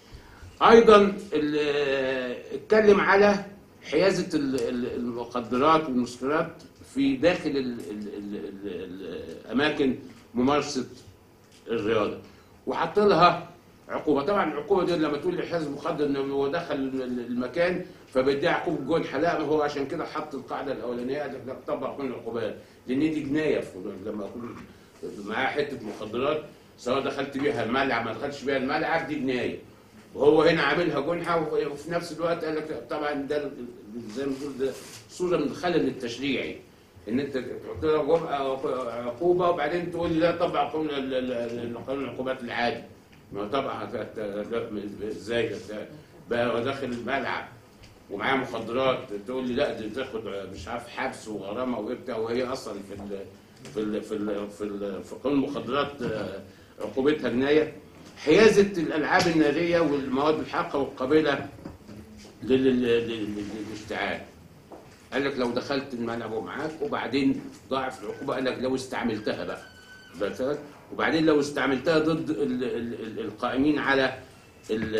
ايضا ال- اتكلم على حيازه ال- ال- المخدرات والمسكرات في داخل ال ال ال ال الاماكن ممارسه الرياضه وحط لها عقوبه طبعا العقوبه دي لما تقول لي حيز مخدر انه هو دخل المكان فبيديها عقوبه جون حلاق هو عشان كده حط القاعده الاولانيه قال لك لا تطبق كل العقوبات لان دي جنايه في- لما اكون معاه حته مخدرات سواء دخلت بيها الملعب ما دخلتش بيها الملعب دي جنايه وهو هنا عاملها جنحه وفي- وفي نفس الوقت قال لك لا، طبعا ده ال- زي ما بنقول ده صوره من الخلل التشريعي ان انت تحط لها جمعة عقوبه وبعدين تقول لي لا طبق قانون ال- ال- ال- قانون العقوبات العادي ما هو طبعا هت- هت- ازاي هت- بقى هو داخل الملعب ومعاه مخدرات تقول لي لا دي تاخد مش عارف حبس وغرامه وبتاع وهي اصلا في ال في ال في ال في, ال في قانون المخدرات آه، عقوبتها جنايه حيازه الالعاب الناريه والمواد الحاقه والقابله لل- لل- لل- للاشتعال قال لك لو دخلت الملعب ومعاك وبعدين ضاعف العقوبه قال لك لو استعملتها بقى بس- وبعدين لو استعملتها ضد ال- ال- ال- القائمين على ال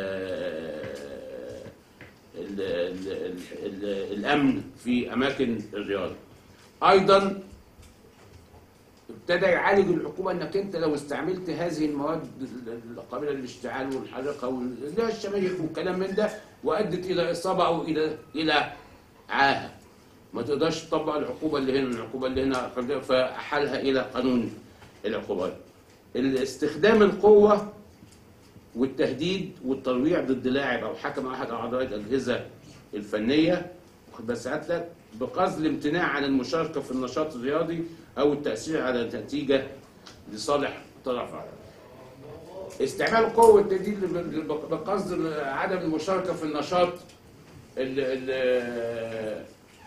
ال ال ال ال الامن في اماكن الرياضه ايضا ابتدى يعالج العقوبه انك انت لو استعملت هذه المواد القابله للاشتعال والحريقه واللي هي الشماريخ والكلام من ده وادت الى اصابه او الى الى عاهه ما تقدرش تطبق العقوبه اللي هنا العقوبه اللي هنا فاحالها الى قانون العقوبات استخدام القوه والتهديد والترويع ضد لاعب او حكم احد اعضاء الاجهزه الفنيه واخد بال سعادتك بقصد الامتناع عن المشاركه في النشاط الرياضي او التاثير على النتيجه لصالح طرف آخر. استعمال القوه والتهديد بقصد عدم المشاركه في النشاط ال ال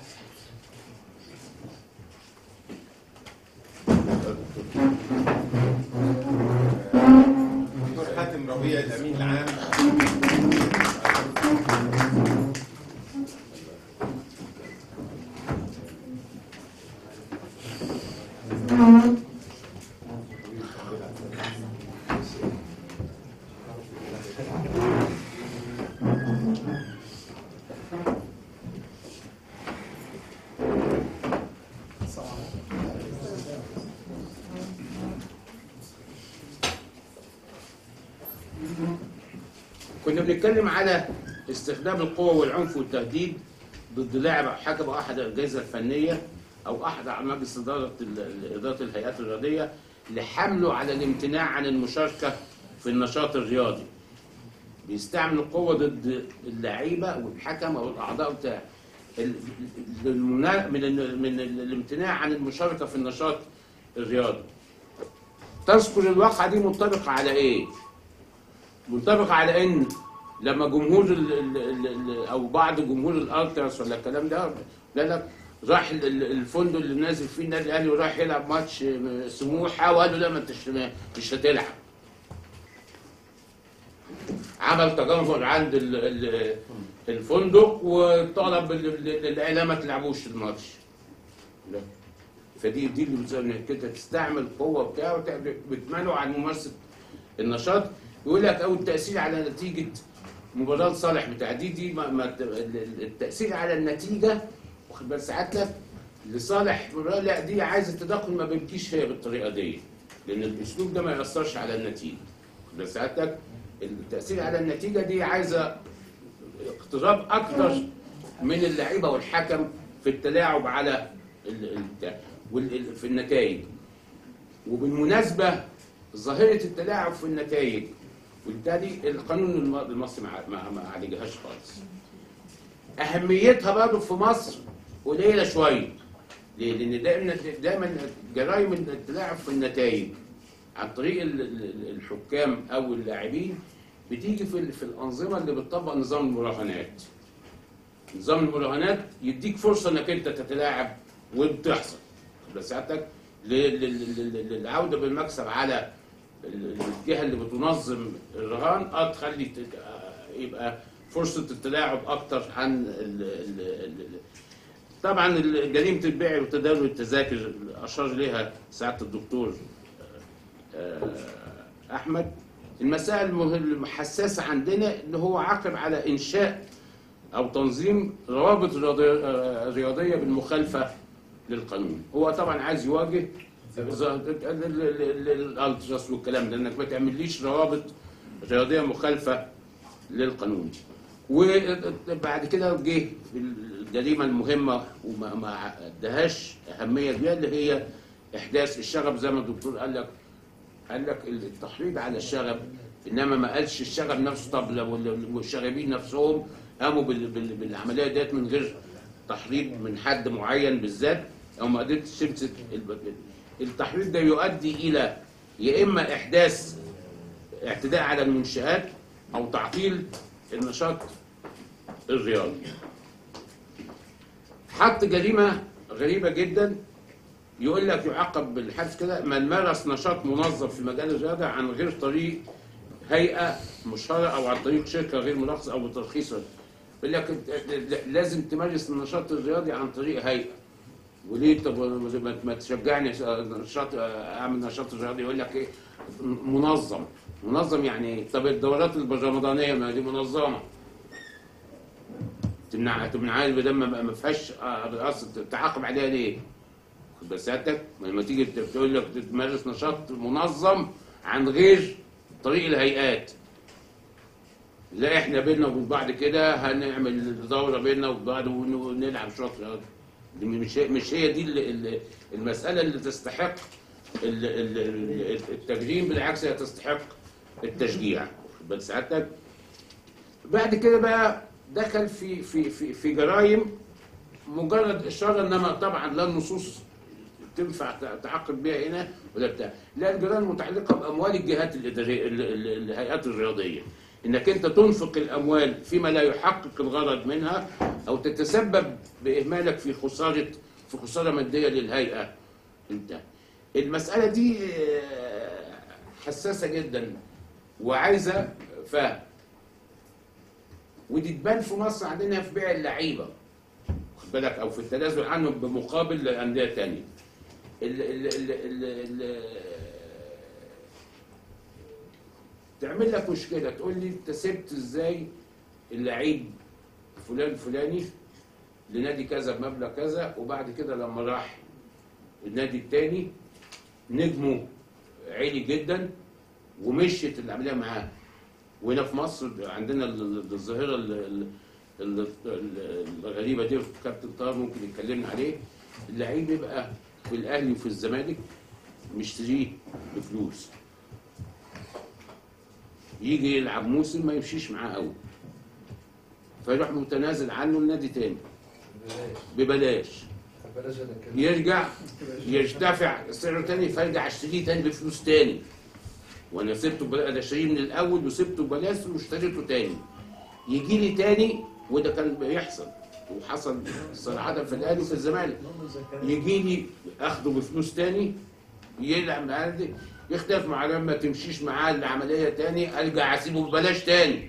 دكتور حاتم ربيع الامين العام كنا بنتكلم على استخدام القوة والعنف والتهديد ضد لاعب أو حكم أو أحد الأجهزة الفنية أو أحد أعضاء مجلس إدارة ال- إدارة الهيئات الرياضية لحمله على الامتناع عن المشاركة في النشاط الرياضي. بيستعمل القوة ضد اللعيبة والحكم أو الأعضاء بتاع ال- المنا- من ال- من ال- الامتناع عن المشاركة في النشاط الرياضي. تذكر الواقعة دي منطبقة على إيه؟ منطبقة على إن لما جمهور ال ال ال ال او بعض جمهور الالتراس ولا الكلام ده قال لك راح ال- ال- الفندق اللي نازل فيه النادي الاهلي وراح يلعب ماتش سموحه وقال له لا ما انتش مش هتلعب عمل تجمهر عند ال- ال- الفندق وطلب ال- ال- الاعلام ما تلعبوش الماتش لا. فدي دي اللي بتسمى انك انت تستعمل قوه بتاعه وت- بتمنعه عن ممارسه النشاط يقول لك او التاثير على نتيجه مباراه صالح بتاع دي دي ما ما ال- ال- التاثير على النتيجه واخد بال سعادتك لصالح مباراه لا دي عايزه تدخل ما بتجيش هي بالطريقه دي لان الاسلوب ده ما ياثرش على النتيجه واخد بال سعادتك التاثير على النتيجه دي عايزه اقتراب اكتر من اللعيبه والحكم في التلاعب على ال- ال- بتاع- وال- ال- في النتائج وبالمناسبه ظاهره التلاعب في النتائج وبالتالي القانون الم- المصري ما ما ما عالجهاش خالص اهميتها برضه في مصر قليله شويه ليه؟ لان دايما دايما جرائم التلاعب في النتائج عن طريق ال- ال- الحكام او اللاعبين بتيجي في ال- في الانظمه اللي بتطبق نظام المراهنات نظام المراهنات يديك فرصه انك انت تتلاعب وبتحصل بس ساعتك ل- ل- ل- ل- للعوده بالمكسب على ال- الجهه اللي بتنظم الرهان اه تخلي ت- آه، يبقى فرصه التلاعب اكتر عن ال ال ال طبعا ال- جريمه البيع وتداول التذاكر اللي اشار لها سعاده الدكتور آه، احمد المسائل المه- الحساسه عندنا اللي هو عاقب على انشاء او تنظيم روابط رياضية- آه، رياضيه بالمخالفه للقانون هو طبعا عايز يواجه ز- ال- ال- ال- ال- الالتراس والكلام ده انك ما تعمليش روابط رياضيه مخالفه للقانون وبعد كده جه الجريمه المهمه وما ما ادهاش اهميه كبيره اللي هي احداث الشغب زي ما الدكتور قال لك قال لك التحريض على الشغب انما ما قالش الشغب نفسه طب لو الشغبين نفسهم قاموا بال- بال- بالعمليه ديت من غير تحريض من حد معين بالذات او ما قدرتش تمسك الب- التحريض ده يؤدي الى يا اما احداث اعتداء على المنشآت او تعطيل النشاط الرياضي حط جريمه غريبه جدا يقول لك يعاقب بالحبس كده من مارس نشاط منظم في مجال الرياضه عن غير طريق هيئه مشهره او عن طريق شركه غير مرخصه او بترخيص يقول لك أنت لازم تمارس النشاط الرياضي عن طريق هيئه وليه طب ما- ما تشجعني نشاط اعمل نشاط رياضي يقول لك ايه منظم منظم يعني ايه طب الدورات الرمضانيه ما دي منظمه تمنع تمنعها بدل ما ما فيهاش آه، اصل تعاقب عليها ليه؟ خد بس سيادتك لما تيجي تقول لك تمارس نشاط منظم عن غير طريق الهيئات لا احنا بينا وبين بعض كده هنعمل دوره بينا وبين بعض ون- ونلعب شوط رياضي دي مش هي مش هي دي ال- ال- المساله اللي تستحق ال- ال- ال- التجريم بالعكس هي تستحق التشجيع خد بال سعادتك بعد كده بقى دخل في في في في جرائم مجرد اشاره انما طبعا لا النصوص تنفع تعاقب بها هنا ولا بتاع لا الجرائم المتعلقه باموال الجهات الاداريه ال- ال- الهيئات الرياضيه انك انت تنفق الاموال فيما لا يحقق الغرض منها او تتسبب باهمالك في خساره في خساره ماديه للهيئه انت المساله دي آه، حساسه جدا وعايزه فهم ودي تبان في مصر عندنا في بيع اللعيبه خد بالك او في التنازل عنهم بمقابل انديه تانية ال ال ال ال ال تعمل لك مشكله تقول لي انت سبت ازاي اللعيب فلان فلاني لنادي كذا بمبلغ كذا وبعد كده لما راح النادي التاني نجمه عالي جدا ومشيت العمليه معاه وهنا في مصر عندنا ال- ال- الظاهره ال- ال- ال- ال- الغريبه دي كابتن طاهر ممكن يتكلمنا عليه اللعيب يبقى في الاهلي وفي الزمالك مشتريه بفلوس يجي يلعب موسم ما يمشيش معاه قوي فيروح متنازل عنه لنادي تاني ببلاش يرجع يرتفع سعره تاني فارجع اشتريه تاني بفلوس تاني وانا سبته ب- انا شاريه من الاول وسبته ببلاش واشتريته تاني يجي لي تاني وده كان بيحصل وحصل صراحة في الاهلي وفي الزمالك يجي لي اخده بفلوس تاني يلعب معاه دي، يختلف مع لما ما تمشيش معاه العمليه تاني ارجع اسيبه ببلاش تاني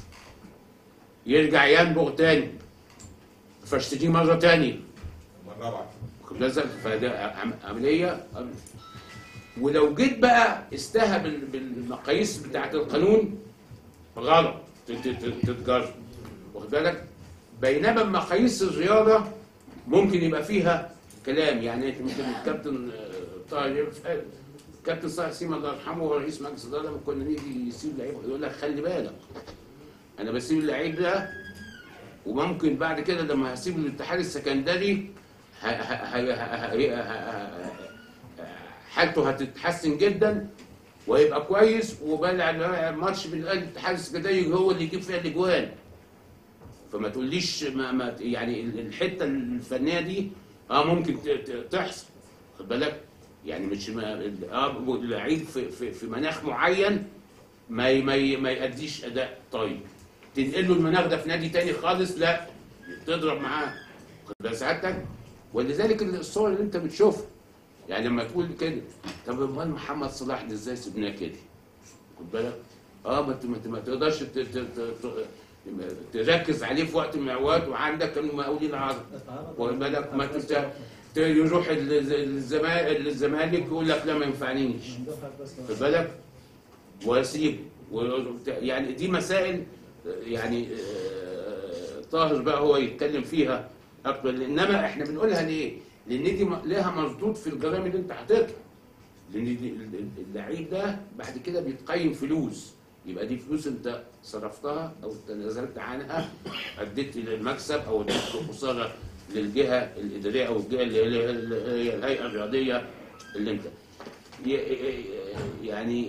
يرجع ينبغ تاني فاشتريه مره تانيه مرة رابعة واخد بالك؟ فده عم- عمليه ولو جيت بقى استهى بال- بالمقاييس بتاعت القانون غلط تت- تت- تتجرب واخد بالك بينما مقاييس الرياضه ممكن يبقى فيها كلام يعني انت ممكن الكابتن آه، طاهر كابتن صالح سيما الله يرحمه هو رئيس مجلس الاداره لما كنا نيجي يسيب لعيب يقول لك خلي بالك انا بسيب اللعيب ده وممكن بعد كده لما هسيب الاتحاد السكندري ه- ه- ه- ه- ه- ه- حالته هتتحسن جدا ويبقى كويس وبلع ماتش بالاتحاد السكندري هو اللي يجيب فيها الاجوان فما تقوليش ما ما يعني الحته الفنيه دي اه ممكن ت- ت- تحصل خد بالك يعني مش ما اه اللعيب في, في, في مناخ معين ما ي- ما ي- ما يأديش اداء طيب تنقل له المناخ ده في نادي تاني خالص لا تضرب معاه خد بالك سعادتك ولذلك الصور اللي انت بتشوفها يعني لما تقول كده طب امال محمد صلاح ده ازاي سيبناه كده خد بالك اه ما ت- ما ت- ما تقدرش ت- ت- ت- ت- تركز عليه في وقت من الاوقات وعندك المقاولين العرب واخد بالك ما ت- ت- يروح الز- الزما- الزمالك يقول لك لا ما ينفعنيش خد بالك واسيب و- يعني دي مسائل يعني آه، طاهر بقى هو يتكلم فيها اكتر انما احنا بنقولها ليه؟ لان دي م- لها مردود في الجرائم اللي انت حاططها لان دي- ال- ال- اللعيب ده بعد كده بيتقيم فلوس يبقى دي فلوس انت صرفتها او تنازلت عنها اديت للمكسب او اديت خساره للجهه الاداريه او الجهه اللي هي اللي هي الهيئه الرياضيه اللي انت ي- يعني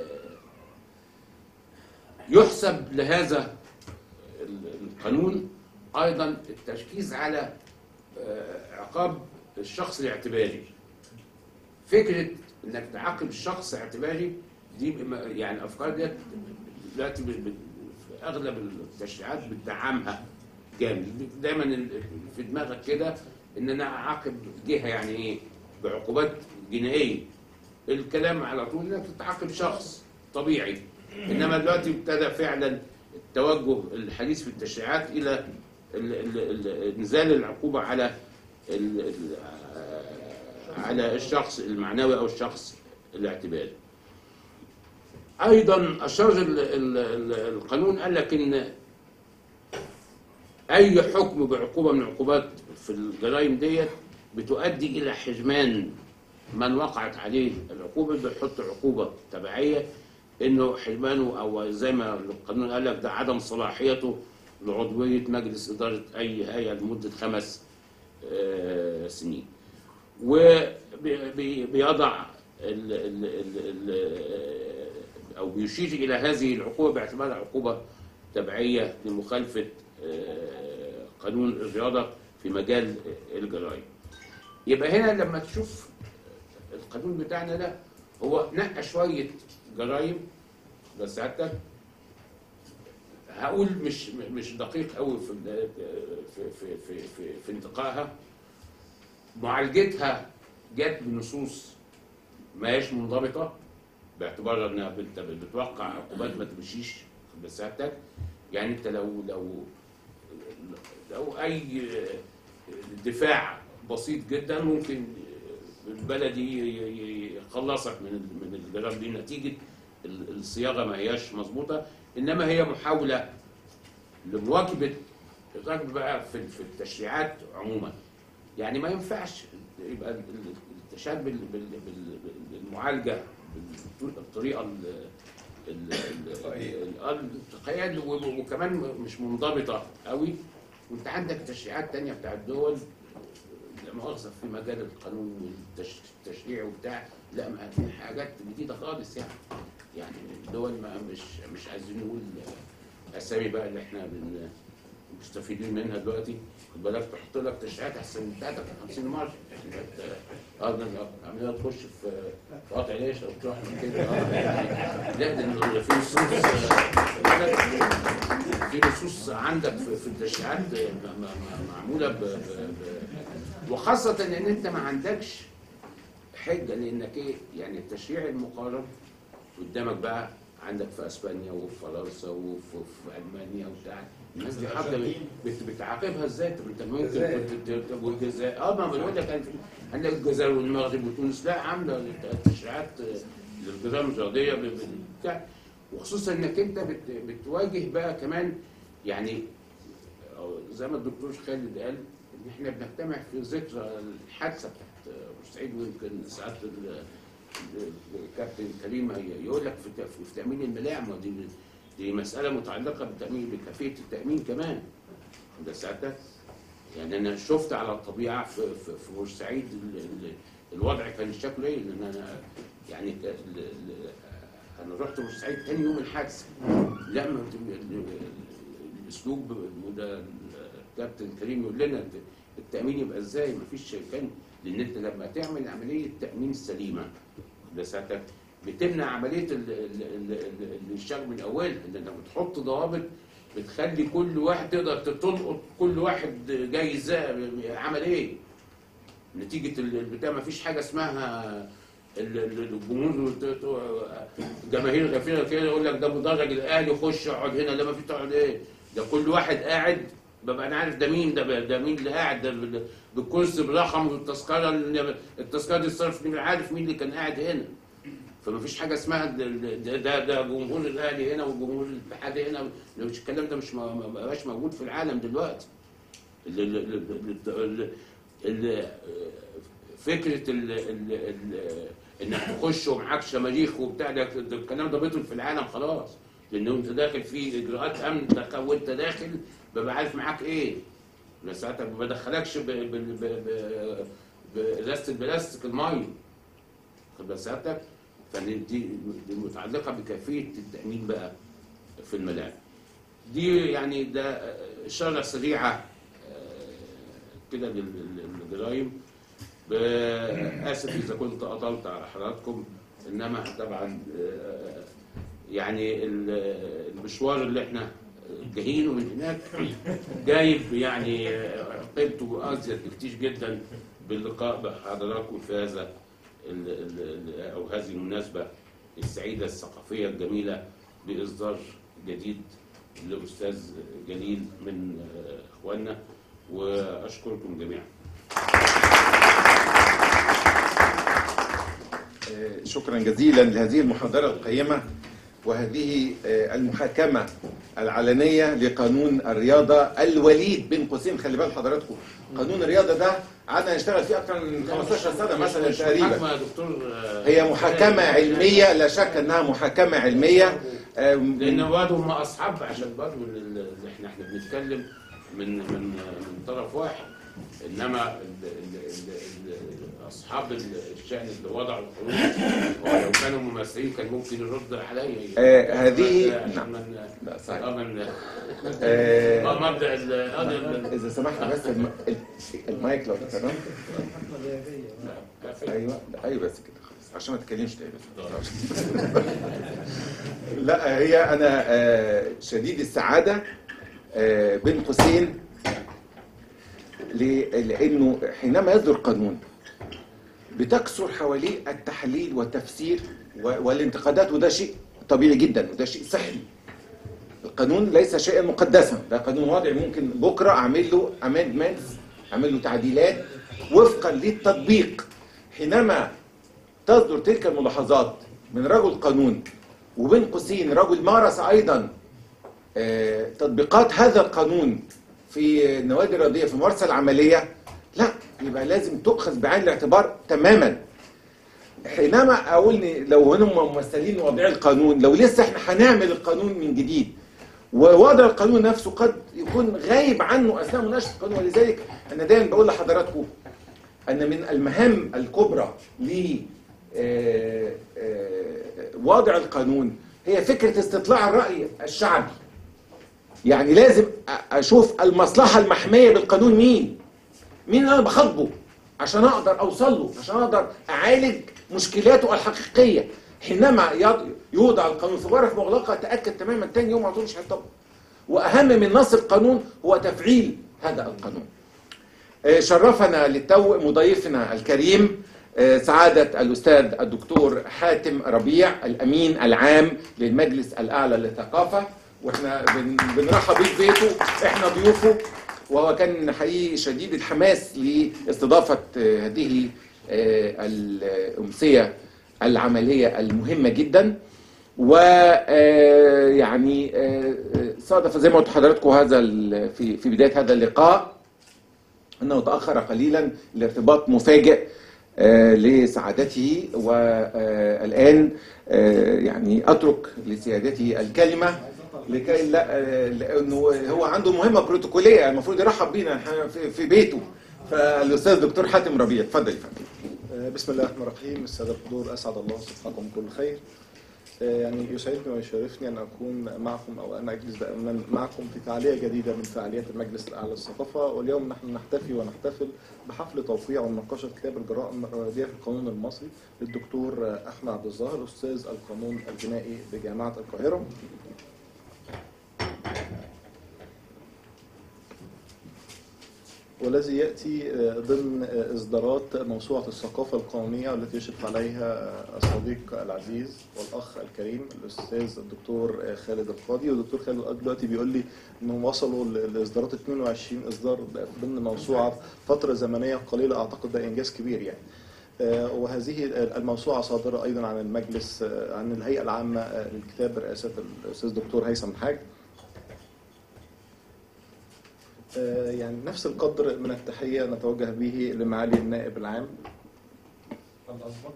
يحسب لهذا القانون ايضا التركيز على آه، عقاب الشخص الاعتباري فكره انك تعاقب الشخص اعتباري دي م- يعني الافكار ديت دلوقتي ب- ب- في اغلب التشريعات بتدعمها جامد دايما ال- في دماغك كده ان انا اعاقب جهه يعني ايه بعقوبات جنائيه الكلام على طول انك تعاقب شخص طبيعي انما دلوقتي ابتدى فعلا التوجه الحديث في التشريعات الى ال- ال- ال- انزال العقوبه على ال- ال- على الشخص المعنوي او الشخص الاعتباري. ايضا اشار ال- ال- ال- القانون قال لك ان اي حكم بعقوبه من العقوبات في الجرائم ديت بتؤدي الى حرمان من وقعت عليه العقوبه بيحط عقوبه تبعيه انه حرمانه او زي ما القانون قال لك ده عدم صلاحيته لعضويه مجلس اداره اي هيئه لمده خمس آه، سنين. وبيضع ال ال ال ال او بيشير الى هذه العقوبه باعتبارها عقوبه تبعيه لمخالفه آه، قانون الرياضه في مجال الجرائم. يبقى هنا لما تشوف القانون بتاعنا ده هو نقى شويه جرائم بس سعادتك هقول مش مش دقيق قوي في في في في, في, في انتقائها معالجتها جت بنصوص ما هيش منضبطه باعتبار انها بت- بتوقع عقوبات ما تمشيش بس سعادتك يعني انت لو لو لو اي دفاع بسيط جدا ممكن البلدي ي- ي- يخلصك من ال- من الجرائم دي نتيجه ال- الصياغه ما هياش مظبوطه انما هي محاوله لمواكبه الرجل بقى في في التشريعات عموما يعني ما ينفعش يبقى ال- ال- التشاب بال- بال- بال- بالمعالجه بالطريقه ال- ال- ال- ال- التخيل و- وكمان مش منضبطه قوي وانت عندك تشريعات تانية بتاع الدول لا مؤاخذة في مجال القانون والتشريع وبتاع لا ما في حاجات جديدة خالص يعني يعني الدول ما مش مش عايزين نقول اسامي بقى اللي احنا بن مستفيدين منها دلوقتي خد بالك تحط لك تشريعات احسن بتاعتك 50 مره يعني بقت اه عمليه تخش في في قطع عيش او تروح من كده اه يعني لا ده في نصوص آه، في نصوص عندك في في التشريعات م- م- م- معموله ب... ب... ب... وخاصه ان انت ما عندكش حجه لانك ايه يعني التشريع المقارن قدامك بقى عندك في اسبانيا وفي فرنسا وفي في المانيا وبتاع الناس دي حاجه بت- بتعاقبها ازاي طب انت ممكن الجزائر. كنت ت- طب والجزائر اه ما بقول لك أنا في- عندك الجزائر والمغرب وتونس لا عامله تشريعات للجرائم الرياضيه ب- ب- بتاع وخصوصا انك انت بت- بتواجه بقى كمان يعني أو زي ما الدكتور خالد قال ان احنا بنجتمع في ذكرى الحادثه بتاعت بورسعيد ويمكن ساعات ال- ال- الكابتن كريم هي- يقول لك في ت- في تامين الملاعب ودي دي مساله متعلقه بتامين بكيفيه التامين كمان ده ساعتها يعني انا شفت على الطبيعه في في, في بورسعيد ال- ال- الوضع كان شكله ايه لان انا يعني ك- ال- ال- انا رحت بورسعيد تاني يوم الحادثه لا ما ال- ال- الاسلوب وده الكابتن كريم يقول لنا التامين يبقى ازاي ما فيش كان لان انت لما تعمل عمليه تامين سليمه ده ساعتك بتمنع عمليه ال- ال- ال- ال- الشغل من اولها لان لما بتحط ضوابط بتخلي كل واحد تقدر تلقط كل واحد جاي ازاي عمل ايه نتيجه ال- البتاع ما فيش حاجه اسمها ال- ال- الجمهور ت- ت- جماهير غفيره كده يقول لك ده مدرج الاهلي خش اقعد هنا لا ما في تقعد ايه ده كل واحد قاعد ببقى انا عارف ده مين ده ده مين اللي قاعد ده بال- بالكرسي برقم والتذكره اللي- التذكره دي الصرف مين عارف مين اللي كان قاعد هنا فما فيش حاجه اسمها ده ده ده, ده جمهور الاهلي هنا وجمهور الاتحاد هنا مش الكلام ده مش ما ما بقاش موجود في العالم دلوقتي ال- ال- ال- ال- ال- ال- فكره ال ال ال انك تخش ومعاك شماريخ وبتاع ده ده الكلام ده بيطل في العالم خلاص لان انت داخل في اجراءات امن دخل- وانت داخل ببقى عارف معاك ايه بس ساعتها ما بدخلكش ب- ب- ب- ب- بازازه البلاستيك الميه خد بال سعادتك فدي دي دي متعلقه بكيفيه التامين بقى في الملاعب دي يعني ده اشاره سريعه آه، كده لل- لل- للجرائم ب- اسف اذا كنت اطلت على حضراتكم انما طبعا آه، يعني ال- المشوار اللي احنا جايينه من هناك جايب يعني آه، قيمته ازيد بكتير جدا باللقاء بحضراتكم في هذا ال- ال- ال- او هذه المناسبه السعيده الثقافيه الجميله باصدار جديد لاستاذ جليل من آه، اخواننا واشكركم جميعا آه، شكرا جزيلا لهذه المحاضرة القيمة وهذه آه، المحاكمة العلنية لقانون الرياضة الوليد بين قوسين خلي بال حضراتكم قانون الرياضة ده قعدنا نشتغل فيه أكثر من 15 سنة مثلا مش تقريبا محاكمة يا دكتور آه، هي محاكمة علمية لا شك أنها محاكمة علمية آم، لان برضه هم اصحاب عشان برضه ال- ال- اللي احنا احنا بنتكلم من من من طرف واحد انما ال ال ال ال اصحاب ال- الشان اللي وضعوا القانون هو لو كانوا ممثلين كان ممكن يرد عليا آه، هذه- عشان نعم. من لا صحيح اه من آه، اه مبدا ال- اه ال- إذا سمحت بس الم- ال- المايك لو تمام ايوه لا، ايوه بس كده خلاص عشان ما تتكلمش تاني بس لا هي انا آه، شديد السعاده آه، بين قوسين ل- لانه حينما يصدر قانون بتكثر حواليه التحليل والتفسير و- والانتقادات وده شيء طبيعي جدا وده شيء صحي القانون ليس شيئا مقدسا ده قانون وضعي ممكن بكره اعمل له امندمنتس اعمل له تعديلات وفقا للتطبيق حينما تصدر تلك الملاحظات من رجل قانون وبين قوسين رجل مارس ايضا آه، تطبيقات هذا القانون في النوادي الرياضيه في الممارسه العمليه لا يبقى لازم تؤخذ بعين الاعتبار تماما حينما اقول إن لو هم ممثلين وضع القانون لو لسه احنا هنعمل القانون من جديد ووضع القانون نفسه قد يكون غايب عنه اثناء مناقشه القانون ولذلك انا دايما بقول لحضراتكم ان من المهام الكبرى ل آه، آه، وضع القانون هي فكره استطلاع الراي الشعبي يعني لازم أ- اشوف المصلحه المحميه بالقانون مين مين اللي انا بخاطبه عشان اقدر اوصل له عشان اقدر اعالج مشكلاته الحقيقيه حينما يض- يوضع القانون في غرف مغلقه اتاكد تماما تاني يوم على طول مش هيطبق واهم من نص القانون هو تفعيل هذا القانون آه، شرفنا للتو مضيفنا الكريم آه، سعادة الأستاذ الدكتور حاتم ربيع الأمين العام للمجلس الأعلى للثقافة وإحنا بن- بنرحب بيه في بيته إحنا ضيوفه وهو كان حقيقي شديد الحماس لاستضافة آه، هذه آه، الأمسية العملية المهمة جدا ويعني صادف زي ما قلت لحضراتكم هذا ال- في في بداية هذا اللقاء انه تاخر قليلا لارتباط مفاجئ آه، لسعادته والان يعني اترك لسيادته الكلمه لكي لا آه، لانه هو عنده مهمه بروتوكوليه المفروض يرحب بينا إحنا في- في بيته فالاستاذ دكتور حاتم ربيع اتفضل يا فندم بسم الله الرحمن الرحيم السادة الحضور أسعد الله صبحكم كل خير آه، يعني يسعدني ويشرفني أن أكون معكم أو أن أجلس دائما معكم في فعالية جديدة من فعاليات المجلس الأعلى للثقافة واليوم نحن نحتفي ونحتفل بحفل توقيع ومناقشة كتاب الجرائم الرياضية في القانون المصري للدكتور آه، أحمد عبد الظاهر أستاذ القانون الجنائي بجامعة القاهرة والذي يأتي آه، ضمن آه، إصدارات موسوعة الثقافة القانونية والتي يشرف عليها آه، الصديق العزيز والأخ الكريم الأستاذ الدكتور آه، خالد القاضي والدكتور خالد القاضي دلوقتي بيقول لي إنهم وصلوا ل- لإصدارات 22 إصدار ضمن موسوعة فترة زمنية قليلة أعتقد ده إنجاز كبير يعني. آه، وهذه الموسوعة صادرة أيضا عن المجلس آه، عن الهيئة العامة آه، للكتاب برئاسة الأستاذ الدكتور هيثم الحاج آه، يعني نفس القدر من التحية نتوجه به لمعالي النائب العام الأسبق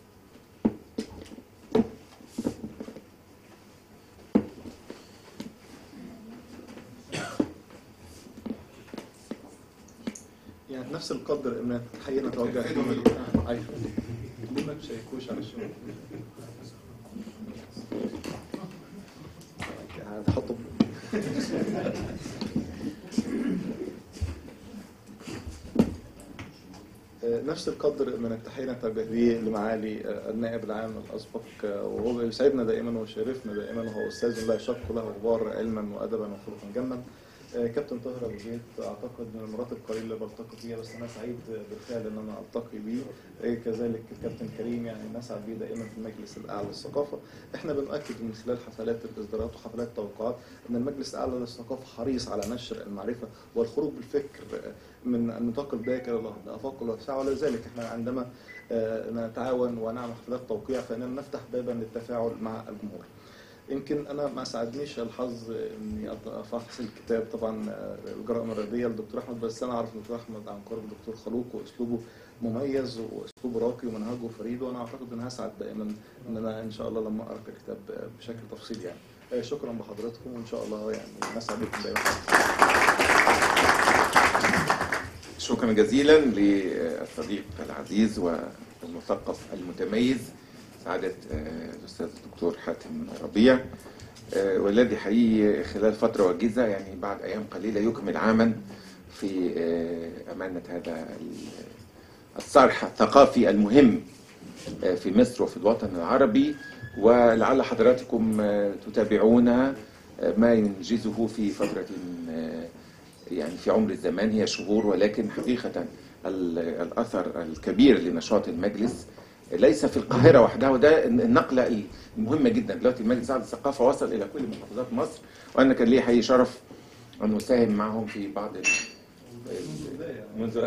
يعني نفس القدر من التحية نتوجه به أيوة ليه ما تشيكوش على الشغل هتحطوا نفس القدر من التحية نتوجه به لمعالي النائب العام الأسبق وهو يسعدنا دائما ويشرفنا دائما وهو أستاذ لا يشق له غبار علما وأدبا وخلقا جما كابتن طاهر أبو زيد أعتقد من المرات القليلة اللي بلتقي فيها بس أنا سعيد بالفعل إن أنا ألتقي بيه كذلك كابتن كريم يعني نسعد بيه دائما في المجلس الأعلى للثقافة إحنا بنؤكد من خلال حفلات الإصدارات وحفلات التوقعات أن المجلس الأعلى للثقافة حريص على نشر المعرفة والخروج بالفكر من النطاق الضيق الى الافاق الواسعه ولذلك احنا عندما آه، نتعاون ونعمل حفلات توقيع فاننا نفتح بابا للتفاعل مع الجمهور. يمكن انا ما ساعدنيش الحظ اني أط- افحص الكتاب طبعا آه، الجرائم الرياضيه للدكتور احمد بس انا اعرف الدكتور احمد عن قرب دكتور خلوق واسلوبه مميز واسلوبه راقي ومنهجه فريد وانا اعتقد ان هسعد دائما ان انا ان شاء الله لما اقرا الكتاب آه، بشكل تفصيلي يعني. آه، شكرا بحضراتكم وان شاء الله يعني نسعد بكم دائما. شكرا جزيلا للصديق العزيز والمثقف المتميز سعادة آه، الأستاذ الدكتور حاتم ربيع آه، والذي حقيقي خلال فترة وجيزة يعني بعد أيام قليلة يكمل عاما في آه، أمانة هذا ال- الصرح الثقافي المهم آه، في مصر وفي الوطن العربي ولعل حضراتكم آه، تتابعون آه، ما ينجزه في فترة آه، يعني في عمر الزمان هي شهور ولكن حقيقة ال- الأثر الكبير لنشاط المجلس ليس في القاهرة وحدها وده النقلة المهمة جدا دلوقتي المجلس الأعلى للثقافة وصل إلى كل محافظات مصر وأنا كان لي حقيقي شرف أن أساهم معهم في بعض ال- منذ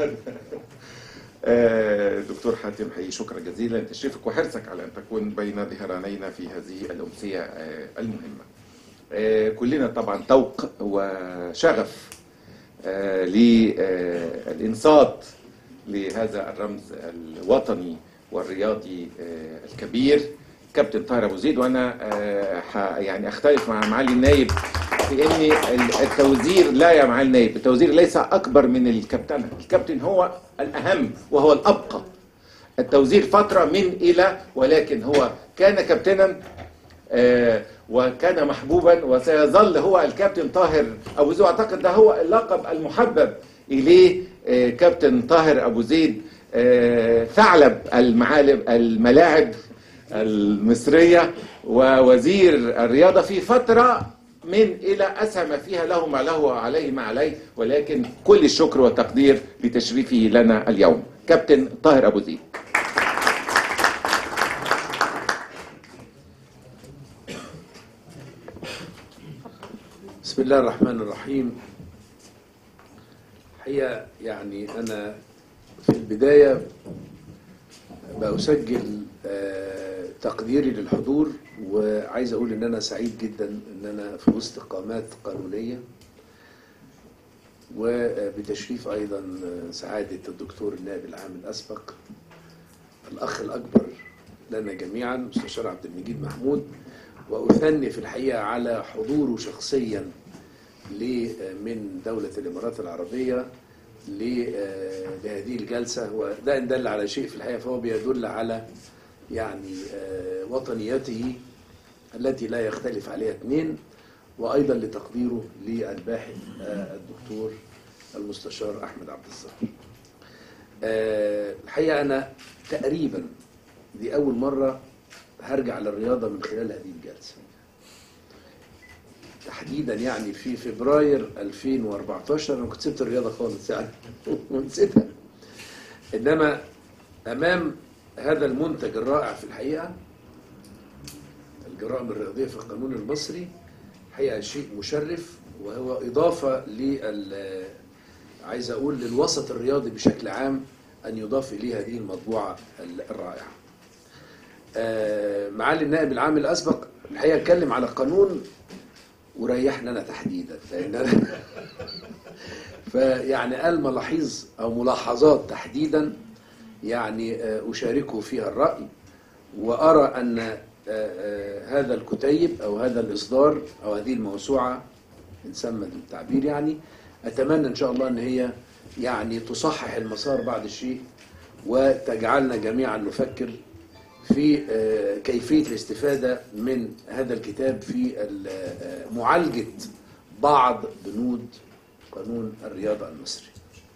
آه، دكتور حاتم حقيقي شكرا جزيلا لتشريفك وحرصك على أن تكون بين ظهرانينا في هذه الأمسية آه، المهمة آه، كلنا طبعا ذوق وشغف للإنصات لهذا الرمز الوطني والرياضي آه، الكبير كابتن طاهر ابو زيد وانا آه، ح- يعني اختلف مع معالي النايب في ان ال- التوزير لا يا معالي النايب التوزير ليس اكبر من الكابتنه الكابتن هو الاهم وهو الابقى التوزير فتره من الى ولكن هو كان كابتنا آه، وكان محبوبا وسيظل هو الكابتن طاهر ابو زيد اعتقد ده هو اللقب المحبب اليه آه، كابتن طاهر ابو زيد آه، ثعلب المعالم الملاعب المصريه ووزير الرياضه في فتره من الى اسهم فيها له ما له وعليه ما عليه ولكن كل الشكر والتقدير لتشريفه لنا اليوم كابتن طاهر ابو زيد بسم الله الرحمن الرحيم الحقيقة يعني أنا في البداية بأسجل آه، تقديري للحضور وعايز أقول إن أنا سعيد جدا إن أنا في وسط قامات قانونية وبتشريف أيضا سعادة الدكتور النائب العام الأسبق الأخ الأكبر لنا جميعا مستشار عبد المجيد محمود وأثني في الحقيقة على حضوره شخصيا ل- من دولة الإمارات العربية ل- لهذه الجلسة وده إن دل على شيء في الحقيقة فهو بيدل على يعني آه، وطنيته التي لا يختلف عليها اثنين وأيضا لتقديره للباحث آه، الدكتور المستشار أحمد عبد الظاهر آه، الحقيقة أنا تقريبا دي أول مرة هرجع للرياضة من خلال هذه الجلسة تحديدا يعني في فبراير 2014 انا كنت سبت الرياضه خالص يعني ونسيتها انما امام هذا المنتج الرائع في الحقيقه الجرائم الرياضيه في القانون المصري حقيقه شيء مشرف وهو اضافه لل عايز اقول للوسط الرياضي بشكل عام ان يضاف اليه هذه المطبوعه الرائعه. آه، معالي النائب العام الاسبق الحقيقه اتكلم على قانون وريحنا انا تحديدا لان انا فيعني قال ملاحظ او ملاحظات تحديدا يعني آه، اشاركه فيها الراي وارى ان آه، آه، هذا الكتيب او هذا الاصدار او هذه الموسوعه ان سمى التعبير يعني اتمنى ان شاء الله ان هي يعني تصحح المسار بعد الشيء وتجعلنا جميعا نفكر في آه، كيفية الاستفادة من هذا الكتاب في ال- آه، معالجة بعض بنود قانون الرياضة المصري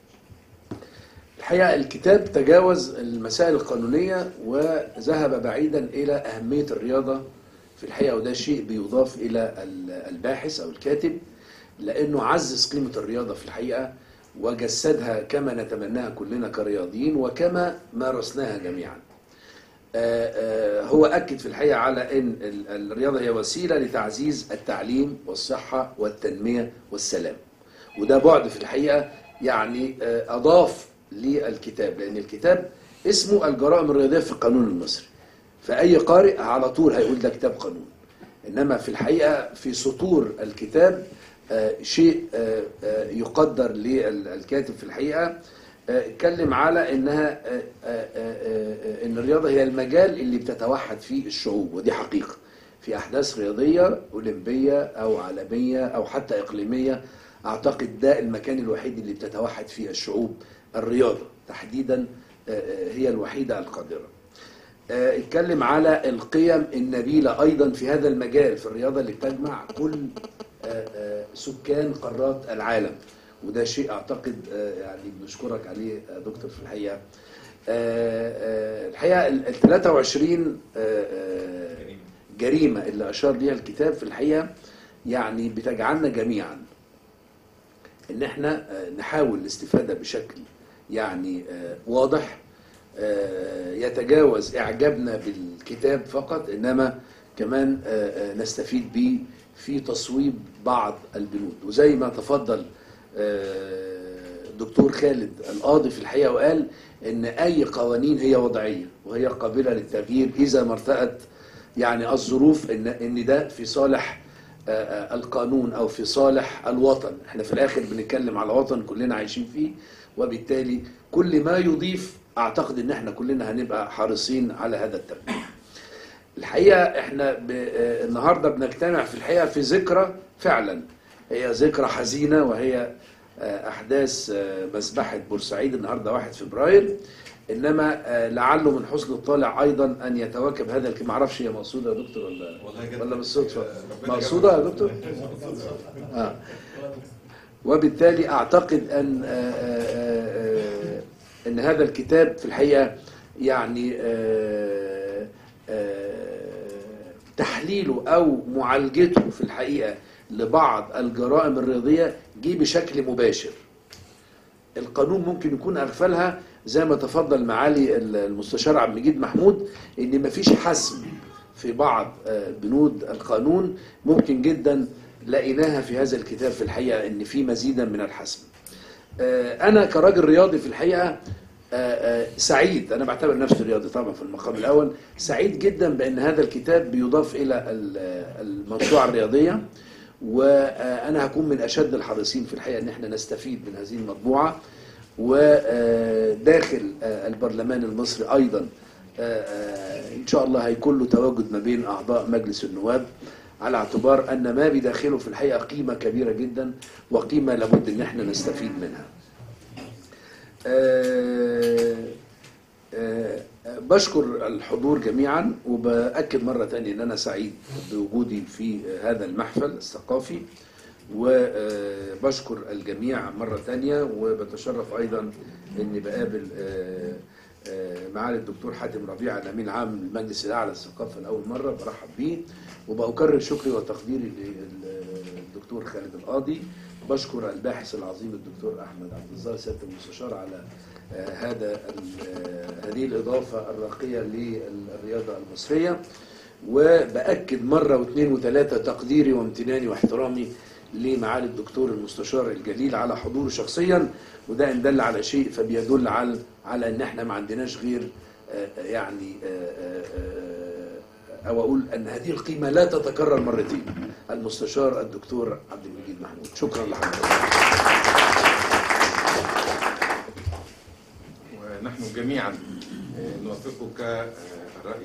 الحقيقة الكتاب تجاوز المسائل القانونية وذهب بعيدا إلى أهمية الرياضة في الحقيقة وده شيء بيضاف إلى ال- الباحث أو الكاتب لأنه عزز قيمة الرياضة في الحقيقة وجسدها كما نتمناها كلنا كرياضيين وكما مارسناها جميعا آه، آه، هو أكد في الحقيقة على أن ال- الرياضة هي وسيلة لتعزيز التعليم والصحة والتنمية والسلام وده بعد في الحقيقة يعني آه، أضاف للكتاب لأن الكتاب اسمه الجرائم الرياضية في القانون المصري فأي قارئ على طول هيقول ده كتاب قانون إنما في الحقيقة في سطور الكتاب آه، شيء آه، آه، يقدر للكاتب في الحقيقة آه، اتكلم على انها آه، آه، آه، آه، ان الرياضه هي المجال اللي بتتوحد فيه الشعوب ودي حقيقه في احداث رياضيه اولمبيه او عالميه او حتى اقليميه اعتقد ده المكان الوحيد اللي بتتوحد فيه الشعوب الرياضه تحديدا آه، آه، هي الوحيده القادره آه، اتكلم على القيم النبيلة أيضا في هذا المجال في الرياضة اللي بتجمع كل آه، آه، سكان قارات العالم وده شيء أعتقد آه، يعني بنشكرك عليه آه، دكتور في الحقيقة آه، آه، الحقيقة ال ال 23 آه، آه، جريمة اللي أشار ليها الكتاب في الحقيقة يعني بتجعلنا جميعا ان احنا آه، نحاول الاستفاده بشكل يعني آه، واضح آه، يتجاوز اعجابنا بالكتاب فقط انما كمان آه، آه، نستفيد به في تصويب بعض البنود وزي ما تفضل آه، الدكتور خالد القاضي في الحقيقه وقال ان اي قوانين هي وضعيه وهي قابله للتغيير اذا ما ارتأت يعني الظروف ان ان ده في صالح آه، آه، القانون او في صالح الوطن احنا في الاخر بنتكلم على وطن كلنا عايشين فيه وبالتالي كل ما يضيف اعتقد ان احنا كلنا هنبقى حريصين على هذا الترتيب الحقيقه احنا ب... آه، النهارده بنجتمع في الحقيقه في ذكرى فعلا هي ذكرى حزينه وهي آه، احداث آه، مذبحه بورسعيد النهارده 1 فبراير انما آه، لعله من حسن الطالع ايضا ان يتواكب هذا الكلام ما اعرفش هي مقصوده يا دكتور ولا والله جد. ولا بالصدفه ربنا مقصوده يا دكتور آه. وبالتالي اعتقد ان آه، آه، آه، ان هذا الكتاب في الحقيقه يعني آه، آه، تحليله او معالجته في الحقيقه لبعض الجرائم الرياضيه جه بشكل مباشر القانون ممكن يكون اغفلها زي ما تفضل معالي المستشار عبد المجيد محمود ان مفيش حسم في بعض آه، بنود القانون ممكن جدا لقيناها في هذا الكتاب في الحقيقه ان في مزيدا من الحسم. آه، انا كراجل رياضي في الحقيقه آه، آه، سعيد انا بعتبر نفسي رياضي طبعا في المقام الاول سعيد جدا بان هذا الكتاب بيضاف الى ال- الموسوعه الرياضيه وانا هكون من اشد الحريصين في الحقيقه ان احنا نستفيد من هذه المطبوعه وداخل البرلمان المصري ايضا آه، آه، ان شاء الله هيكون له تواجد ما بين اعضاء مجلس النواب على اعتبار ان ما بداخله في الحقيقه قيمه كبيره جدا وقيمه لابد ان احنا نستفيد منها. آه، آه، بشكر الحضور جميعا وبأكد مرة تانية أن أنا سعيد بوجودي في هذا المحفل الثقافي وبشكر الجميع مرة تانية وبتشرف أيضا أني بقابل آه، آه، معالي الدكتور حاتم ربيع الأمين العام للمجلس الأعلى للثقافة لأول مرة برحب بيه وبأكرر شكري وتقديري للدكتور خالد القاضي بشكر الباحث العظيم الدكتور أحمد عبد الظاهر سيادة المستشار على آه، هذا ال- آه، هذه الإضافة الراقية للرياضة المصرية وبأكد مرة واثنين وثلاثة تقديري وامتناني واحترامي لمعالي الدكتور المستشار الجليل على حضوره شخصيا وده ان دل على شيء فبيدل على على ان احنا ما عندناش غير آه، آه، يعني آه، آه، آه، او اقول ان هذه القيمه لا تتكرر مرتين المستشار الدكتور عبد المجيد محمود شكرا لحضرتك ونحن جميعا آه، نوافقك آه، الرأي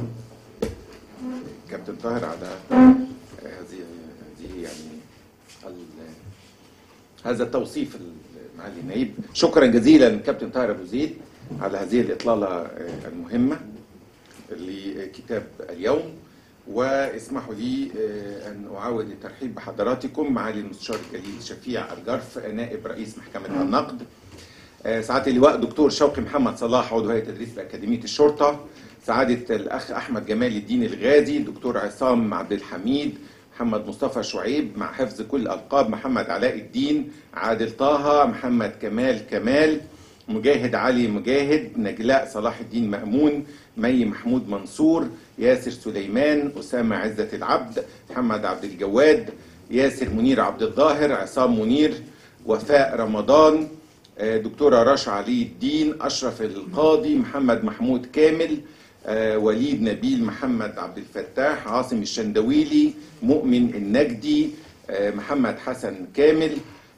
كابتن طاهر على آه، هذه هذه يعني ال- هذا التوصيف معالي النائب شكرا جزيلا كابتن طاهر ابو زيد على هذه الاطلاله آه، المهمه لكتاب اليوم واسمحوا لي آه، ان اعاود الترحيب بحضراتكم معالي المستشار الجليل شفيع الجرف نائب رئيس محكمه النقد آه، سعاده اللواء دكتور شوقي محمد صلاح عضو هيئه تدريس باكاديميه الشرطه سعاده الاخ احمد جمال الدين الغازي دكتور عصام عبد الحميد محمد مصطفى شعيب مع حفظ كل الالقاب محمد علاء الدين عادل طه محمد كمال كمال مجاهد علي مجاهد نجلاء صلاح الدين مأمون مي محمود منصور ياسر سليمان أسامة عزة العبد محمد عبد الجواد ياسر منير عبد الظاهر عصام منير وفاء رمضان آه، دكتورة رشا علي الدين أشرف القاضي محمد محمود كامل آه، وليد نبيل محمد عبد الفتاح عاصم الشندويلي مؤمن النجدي آه، محمد حسن كامل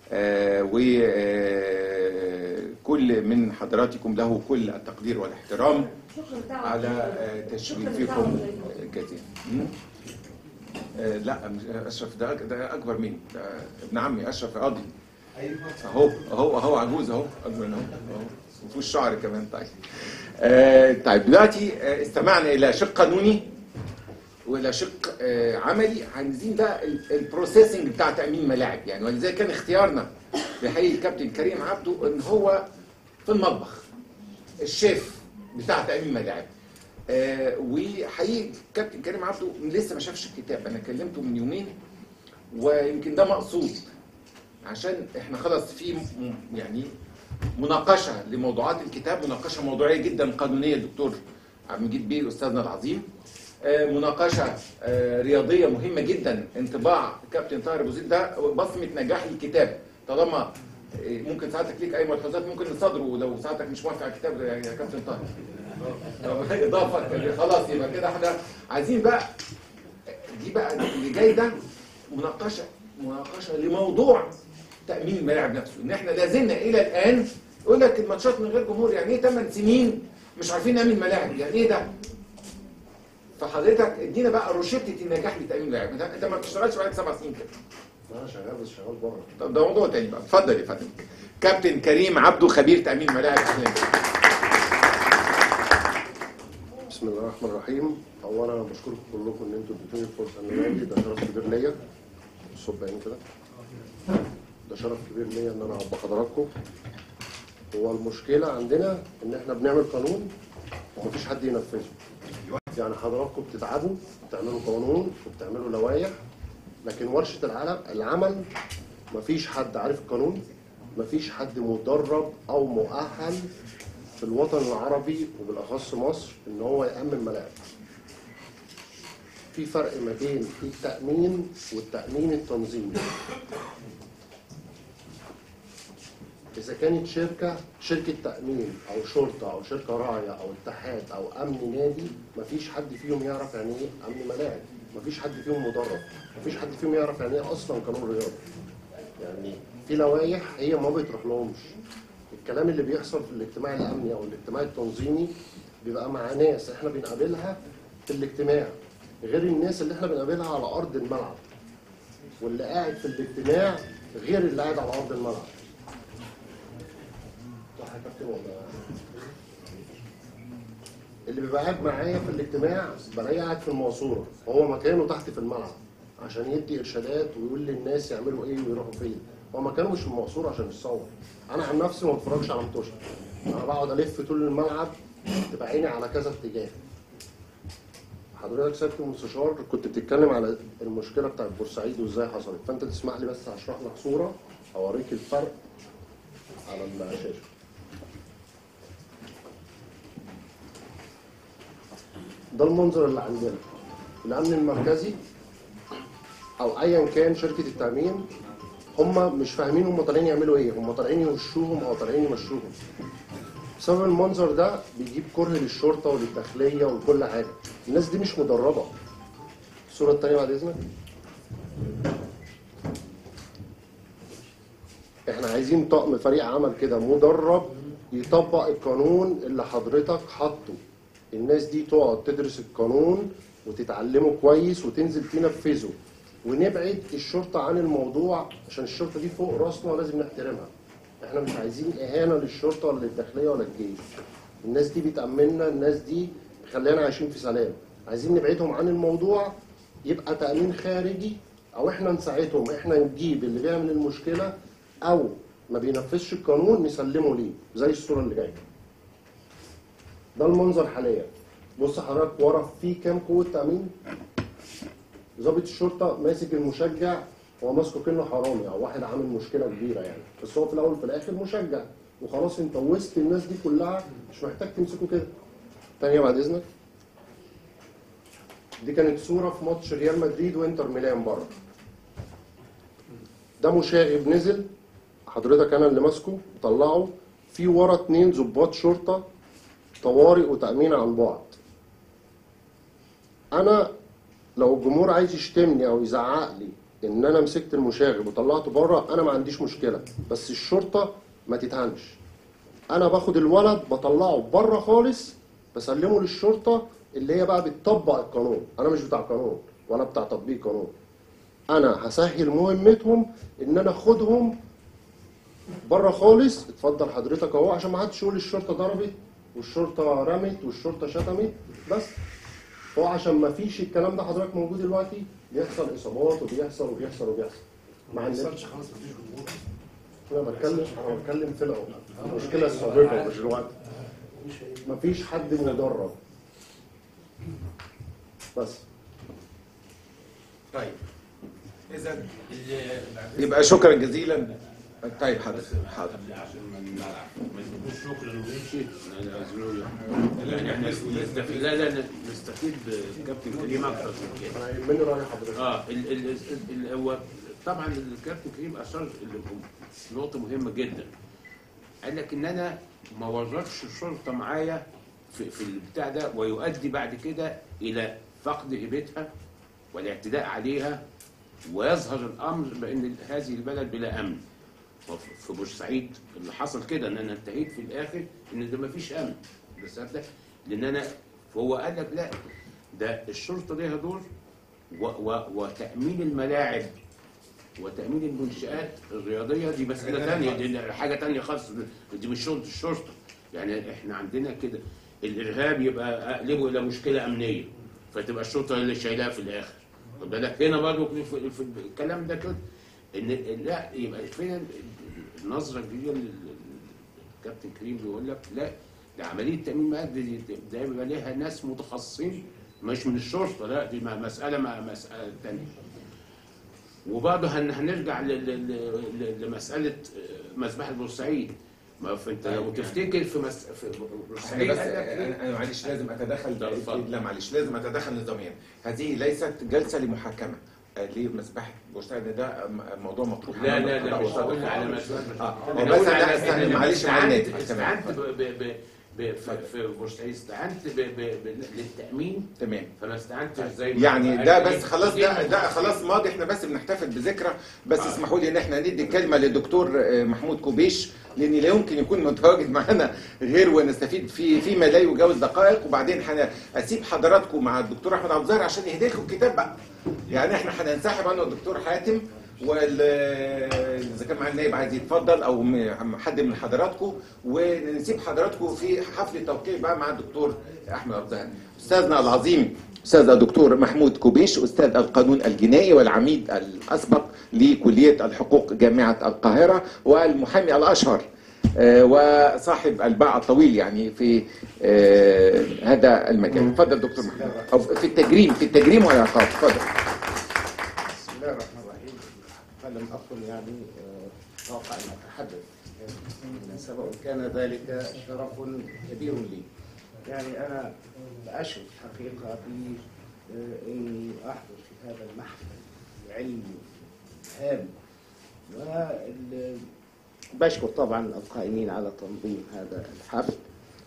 وكل من حضراتكم له كل التقدير والاحترام على آه، تشريفكم الجزيل م? آه، لا مش- اشرف ده ده اكبر مني ده ابن عمي اشرف قاضي اهو اهو اهو عجوز اهو اكبر منه اهو وفوش شعر كمان طيب آه طيب دلوقتي آه استمعنا الى شق قانوني والى شق آه عملي عايزين بقى ال- البروسيسنج بتاع تامين ملاعب يعني ولذلك كان اختيارنا بحقيقه الكابتن كريم عبده ان هو في المطبخ الشيف بتاع تامين ملاعب آه وحقيقي كابتن كريم عبده لسه ما شافش الكتاب انا كلمته من يومين ويمكن ده مقصود عشان احنا خلاص في م- يعني مناقشه لموضوعات الكتاب مناقشه موضوعيه جدا قانونيه الدكتور عبد المجيد بيه استاذنا العظيم آه، مناقشه آه، رياضيه مهمه جدا انطباع كابتن طاهر ابو زيد ده بصمه نجاح الكتاب طالما آه، ممكن ساعتك ليك اي ملحوظات ممكن نصادره لو ساعتك مش موافق على الكتاب يا يا كابتن طاهر لو اضافه خلاص يبقى كده احنا عايزين بقى دي بقى اللي جاي ده مناقشه مناقشه لموضوع تامين الملاعب نفسه ان احنا لازلنا الى الان يقول لك الماتشات من غير جمهور يعني ايه 8 سنين مش عارفين نعمل ملاعب يعني ايه ده فحضرتك ادينا بقى روشته النجاح لتامين الملاعب انت انت ما بتشتغلش بقالك سبع سنين كده انا شغال بس شغال بره طب ده موضوع تاني بقى اتفضل يا فندم كابتن كريم عبده خبير تامين ملاعب اهلا بك. بسم الله الرحمن الرحيم اولا انا بشكركم كلكم ان انتوا اديتوني الفرصه ان انا اجي ده شرف كبير ليا الصوت باين كده ده شرف كبير ليا ان انا ابقى حضراتكم هو المشكله عندنا ان احنا بنعمل قانون ومفيش حد ينفذه يعني حضراتكم بتتعبوا بتعملوا قانون وبتعملوا لوائح لكن ورشه العلم العمل مفيش حد عارف القانون مفيش حد مدرب او مؤهل في الوطن العربي وبالاخص مصر ان هو يامن ملاعب في فرق ما بين التامين والتامين التنظيمي اذا كانت شركه شركه تامين او شرطه او شركه راعيه او اتحاد او امن نادي مفيش حد فيهم يعرف يعني ايه امن ملاعب مفيش حد فيهم مدرب مفيش حد فيهم يعرف يعني ايه اصلا قانون رياضي يعني في لوائح هي ما بتروح لهمش الكلام اللي بيحصل في الاجتماع الامني او الاجتماع التنظيمي بيبقى مع ناس احنا بنقابلها في الاجتماع غير الناس اللي احنا بنقابلها على ارض الملعب واللي قاعد في الاجتماع غير اللي قاعد على ارض الملعب صح يا كابتن ولا اللي بيبقى قاعد معايا في الاجتماع بلاقيه قاعد في الماسوره هو مكانه تحت في الملعب عشان يدي ارشادات ويقول للناس يعملوا ايه ويروحوا فين هو مكانه مش في الماسوره عشان يتصور انا عن نفسي ما بتفرجش على متوشه انا بقعد الف طول الملعب تبقى عيني على كذا اتجاه حضرتك سياده المستشار كنت بتتكلم على المشكله بتاعت بورسعيد وازاي حصلت فانت تسمح لي بس هشرح لك صوره اوريك الفرق على الشاشه ده المنظر اللي عندنا الامن المركزي او ايا كان شركه التامين هم مش فاهمين هم طالعين يعملوا ايه هم طالعين يوشوهم او طالعين يمشوهم بسبب المنظر ده بيجيب كره للشرطه وللداخليه ولكل حاجه الناس دي مش مدربه الصوره الثانيه بعد اذنك احنا عايزين طقم فريق عمل كده مدرب يطبق القانون اللي حضرتك حاطه الناس دي تقعد تدرس القانون وتتعلمه كويس وتنزل تنفذه ونبعد الشرطة عن الموضوع عشان الشرطة دي فوق راسنا ولازم نحترمها احنا مش عايزين اهانة للشرطة ولا للداخلية ولا الجيش الناس دي بتأمننا الناس دي خلينا عايشين في سلام عايزين نبعدهم عن الموضوع يبقى تأمين خارجي او احنا نساعدهم احنا نجيب اللي بيعمل المشكلة او ما بينفذش القانون نسلمه ليه زي الصورة اللي جاية ده المنظر حاليا بص حضرتك ورا في كام قوة تأمين ضابط الشرطة ماسك المشجع هو ماسكه كأنه حرامي أو واحد عامل مشكلة كبيرة يعني بس هو في الأول وفي الآخر مشجع وخلاص أنت وسط الناس دي كلها مش محتاج تمسكه كده. تانية بعد إذنك. دي كانت صورة في ماتش ريال مدريد وإنتر ميلان بره. ده مشاغب نزل حضرتك أنا اللي ماسكه طلعه في ورا اتنين ضباط شرطة طوارئ وتأمين عن بعد. أنا لو الجمهور عايز يشتمني او يزعق لي ان انا مسكت المشاغب وطلعته بره انا ما عنديش مشكله بس الشرطه ما تتهنش انا باخد الولد بطلعه بره خالص بسلمه للشرطه اللي هي بقى بتطبق القانون انا مش بتاع قانون ولا بتاع تطبيق قانون انا هسهل مهمتهم ان انا اخدهم بره خالص اتفضل حضرتك اهو عشان ما حدش يقول الشرطه ضربت والشرطه رمت والشرطه شتمت بس هو عشان ما فيش الكلام ده حضرتك موجود دلوقتي بيحصل اصابات وبيحصل وبيحصل وبيحصل مع الناس خلاص مفيش جمهور انا بتكلم انا بتكلم في العمر المشكله السابقه مش دلوقتي مفيش حد مدرب بس طيب اذا يبقى شكرا جزيلا طيب حاضر حاضر عشان ما ما نقولش شكرا ونمشي يعني احنا نستفيد لا لا نستفيد كابتن كريم اكتر من كده انا يهمني راي حضرتك اه ال ال ال ال هو طبعا الكابتن كريم اشار نقطه مهمه جدا قال لك ان انا ما وظفش الشرطه معايا في, في البتاع ده ويؤدي بعد كده الى فقد هيبتها والاعتداء عليها ويظهر الامر بان هذه البلد بلا امن في بورسعيد اللي حصل كده ان انا انتهيت في الاخر ان ده مفيش امن بس ده لان انا فهو قال لك لا ده الشرطه ليها دور و و وتامين الملاعب وتامين المنشات الرياضيه دي مساله ثانيه دي حاجه ثانيه خالص دي مش شرطه الشرطه يعني احنا عندنا كده الارهاب يبقى اقلبه الى مشكله امنيه فتبقى الشرطه هي اللي شايلاها في الاخر خد بالك هنا برضه في, في الكلام ده كده ان لا يبقى فين النظره الجديده اللي الكابتن كريم بيقول لك لا ده عمليه تامين مادي دي ده يبقى ليها ناس متخصصين مش من الشرطه لا دي مساله مع مساله ثانيه وبرضه هن- هنرجع ل- ل- ل- لمساله مذبحه بورسعيد ما فانت لو تفتكر في, مس... في انا بورسعيد بس قال لك إيه؟ انا أنا معلش لازم اتدخل ده اتفضل. لا معلش لازم اتدخل نظاميا هذه ليست جلسه لمحاكمه آه، ليه مسبحه بورسعيد ده م- موضوع مطروح لا أمام لا لا القضاء مش والقضاء. هقول على مسألة اه أنا بس بقول انا على استنى إن معلش مع النادي استعنت تمام استعنت ب- ب- ب- ب- في في بورسعيد استعنت ب- ب- ب- للتامين تمام فما استعنتش زي ما يعني قال ده إيه؟ بس خلاص دي ده ده متخصص. خلاص ماضي احنا بس بنحتفل بذكرى بس آه. اسمحوا لي ان احنا ندي الكلمه للدكتور آه، محمود كوبيش لان لا يمكن يكون متواجد معانا غير ونستفيد في فيما لا يجاوز دقائق وبعدين حنا اسيب حضراتكم مع الدكتور احمد عبد الظاهر عشان يهدي لكم الكتاب بقى يعني احنا هننسحب عنه الدكتور حاتم وال اذا كان معانا النائب عايز يتفضل او م- حد من حضراتكم ونسيب حضراتكم في حفل التوقيع بقى مع الدكتور احمد عبد الظاهر استاذنا العظيم استاذ الدكتور محمود كوبيش استاذ القانون الجنائي والعميد الاسبق لكليه الحقوق جامعه القاهره والمحامي الاشهر آه، وصاحب الباع الطويل يعني في آه، هذا المجال اتفضل دكتور محمود او في التجريم في التجريم والعقاب اتفضل بسم الله الرحمن الرحيم فلم أكن يعني آه، أتوقع أن أتحدث بالمناسبة وإن كان ذلك شرف كبير لي يعني أنا أشرف حقيقة في آه، إني أحضر في هذا المحفل العلمي هام وال- بشكر طبعا القائمين على تنظيم هذا الحفل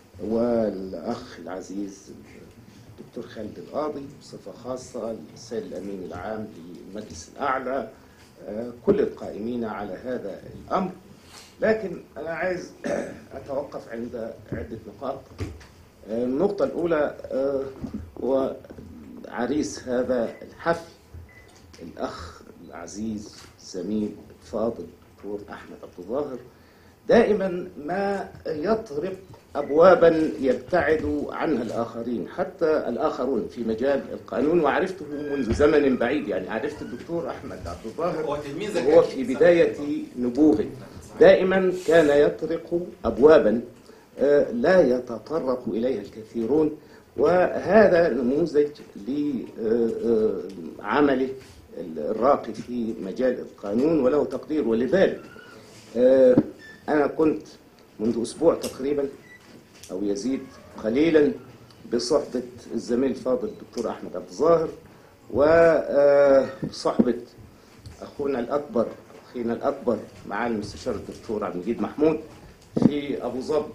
والأخ العزيز الدكتور خالد القاضي بصفة خاصة السيد الأمين العام للمجلس الأعلى آه، كل القائمين على هذا الأمر لكن أنا عايز أتوقف عند عدة نقاط آه، النقطة الأولى آه، هو عريس هذا الحفل الأخ العزيز الزميل الفاضل الدكتور أحمد عبد الظاهر دائما ما يطرق أبوابا يبتعد عنها الآخرين حتى الآخرون في مجال القانون وعرفته منذ زمن بعيد يعني عرفت الدكتور أحمد عبد الظاهر هو تلميذك وهو أكيد. في بداية نبوغه دائما كان يطرق أبوابا آه، لا يتطرق إليها الكثيرون وهذا نموذج لعمله الراقي في مجال القانون وله تقدير ولذلك آه، أنا كنت منذ أسبوع تقريبا أو يزيد قليلا بصحبة الزميل الفاضل الدكتور أحمد عبد الظاهر وصحبة أخونا الأكبر أخينا الأكبر مع المستشار الدكتور عبد المجيد محمود في أبو ظبي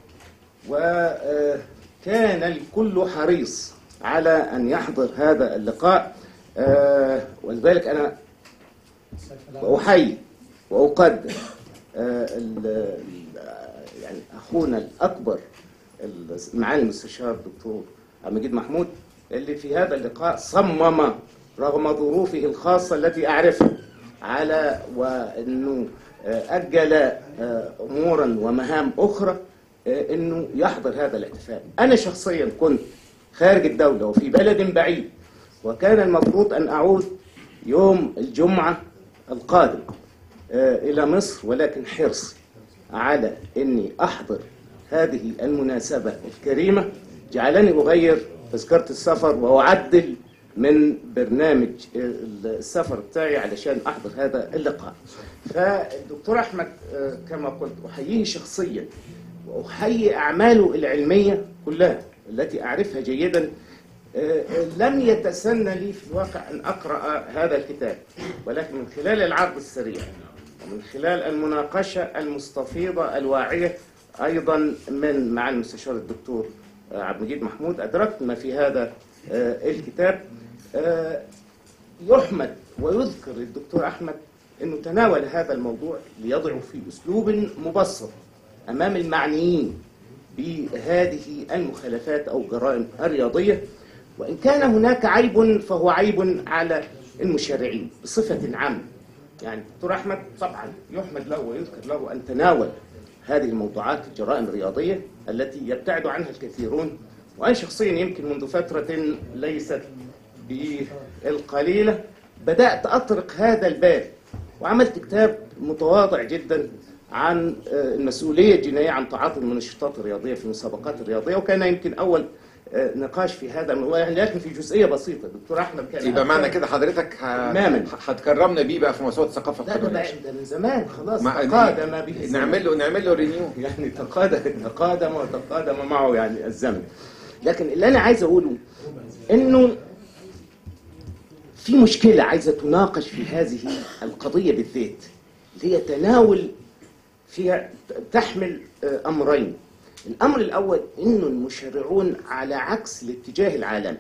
وكان الكل حريص على أن يحضر هذا اللقاء آه، ولذلك أنا وأحيي وأقدر آه، ال- ال- يعني أخونا الأكبر ال- معالي المستشار الدكتور عبد المجيد محمود اللي في هذا اللقاء صمم رغم ظروفه الخاصة التي أعرفها على وأنه آه، أجل آه، أمورا ومهام أخرى آه، أنه يحضر هذا الاحتفال أنا شخصيا كنت خارج الدولة وفي بلد بعيد وكان المفروض أن أعود يوم الجمعة القادم آه، إلى مصر ولكن حرصي على أني أحضر هذه المناسبة الكريمة جعلني أغير تذكرة السفر وأعدل من برنامج السفر بتاعي علشان أحضر هذا اللقاء فالدكتور أحمد آه، كما قلت أحييه شخصيا وأحيي أعماله العلمية كلها التي أعرفها جيدا آه، لم يتسنى لي في الواقع أن أقرأ هذا الكتاب ولكن من خلال العرض السريع ومن خلال المناقشة المستفيضة الواعية أيضا من مع المستشار الدكتور آه، عبد المجيد محمود أدركت ما في هذا آه، الكتاب آه، يحمد ويذكر الدكتور أحمد أنه تناول هذا الموضوع ليضعه في أسلوب مبسط أمام المعنيين بهذه المخالفات أو الجرائم الرياضية وإن كان هناك عيب فهو عيب على المشرعين بصفة عامة يعني دكتور أحمد طبعا يحمد له ويذكر له أن تناول هذه الموضوعات الجرائم الرياضية التي يبتعد عنها الكثيرون وأنا شخصيا يمكن منذ فترة ليست بالقليلة بدأت أطرق هذا الباب وعملت كتاب متواضع جدا عن آه، المسؤولية الجنائية عن تعاطي المنشطات الرياضية في المسابقات الرياضية وكان يمكن أول آه، نقاش في هذا الموضوع لكن في جزئية بسيطة دكتور أحمد كان يبقى معنى كده حضرتك ه- تماما. هتكرمنا بيه بقى في موسوعه الثقافه لا ده القانونيه بقى ده من زمان خلاص مع- تقادم به الزمن. نعمل له نعمل له رينيو يعني تقادم تقادم وتقادم معه يعني الزمن لكن اللي انا عايز اقوله انه في مشكله عايزه تناقش في هذه القضيه بالذات اللي هي تناول فيها تحمل آه، امرين الامر الاول انه المشرعون على عكس الاتجاه العالمي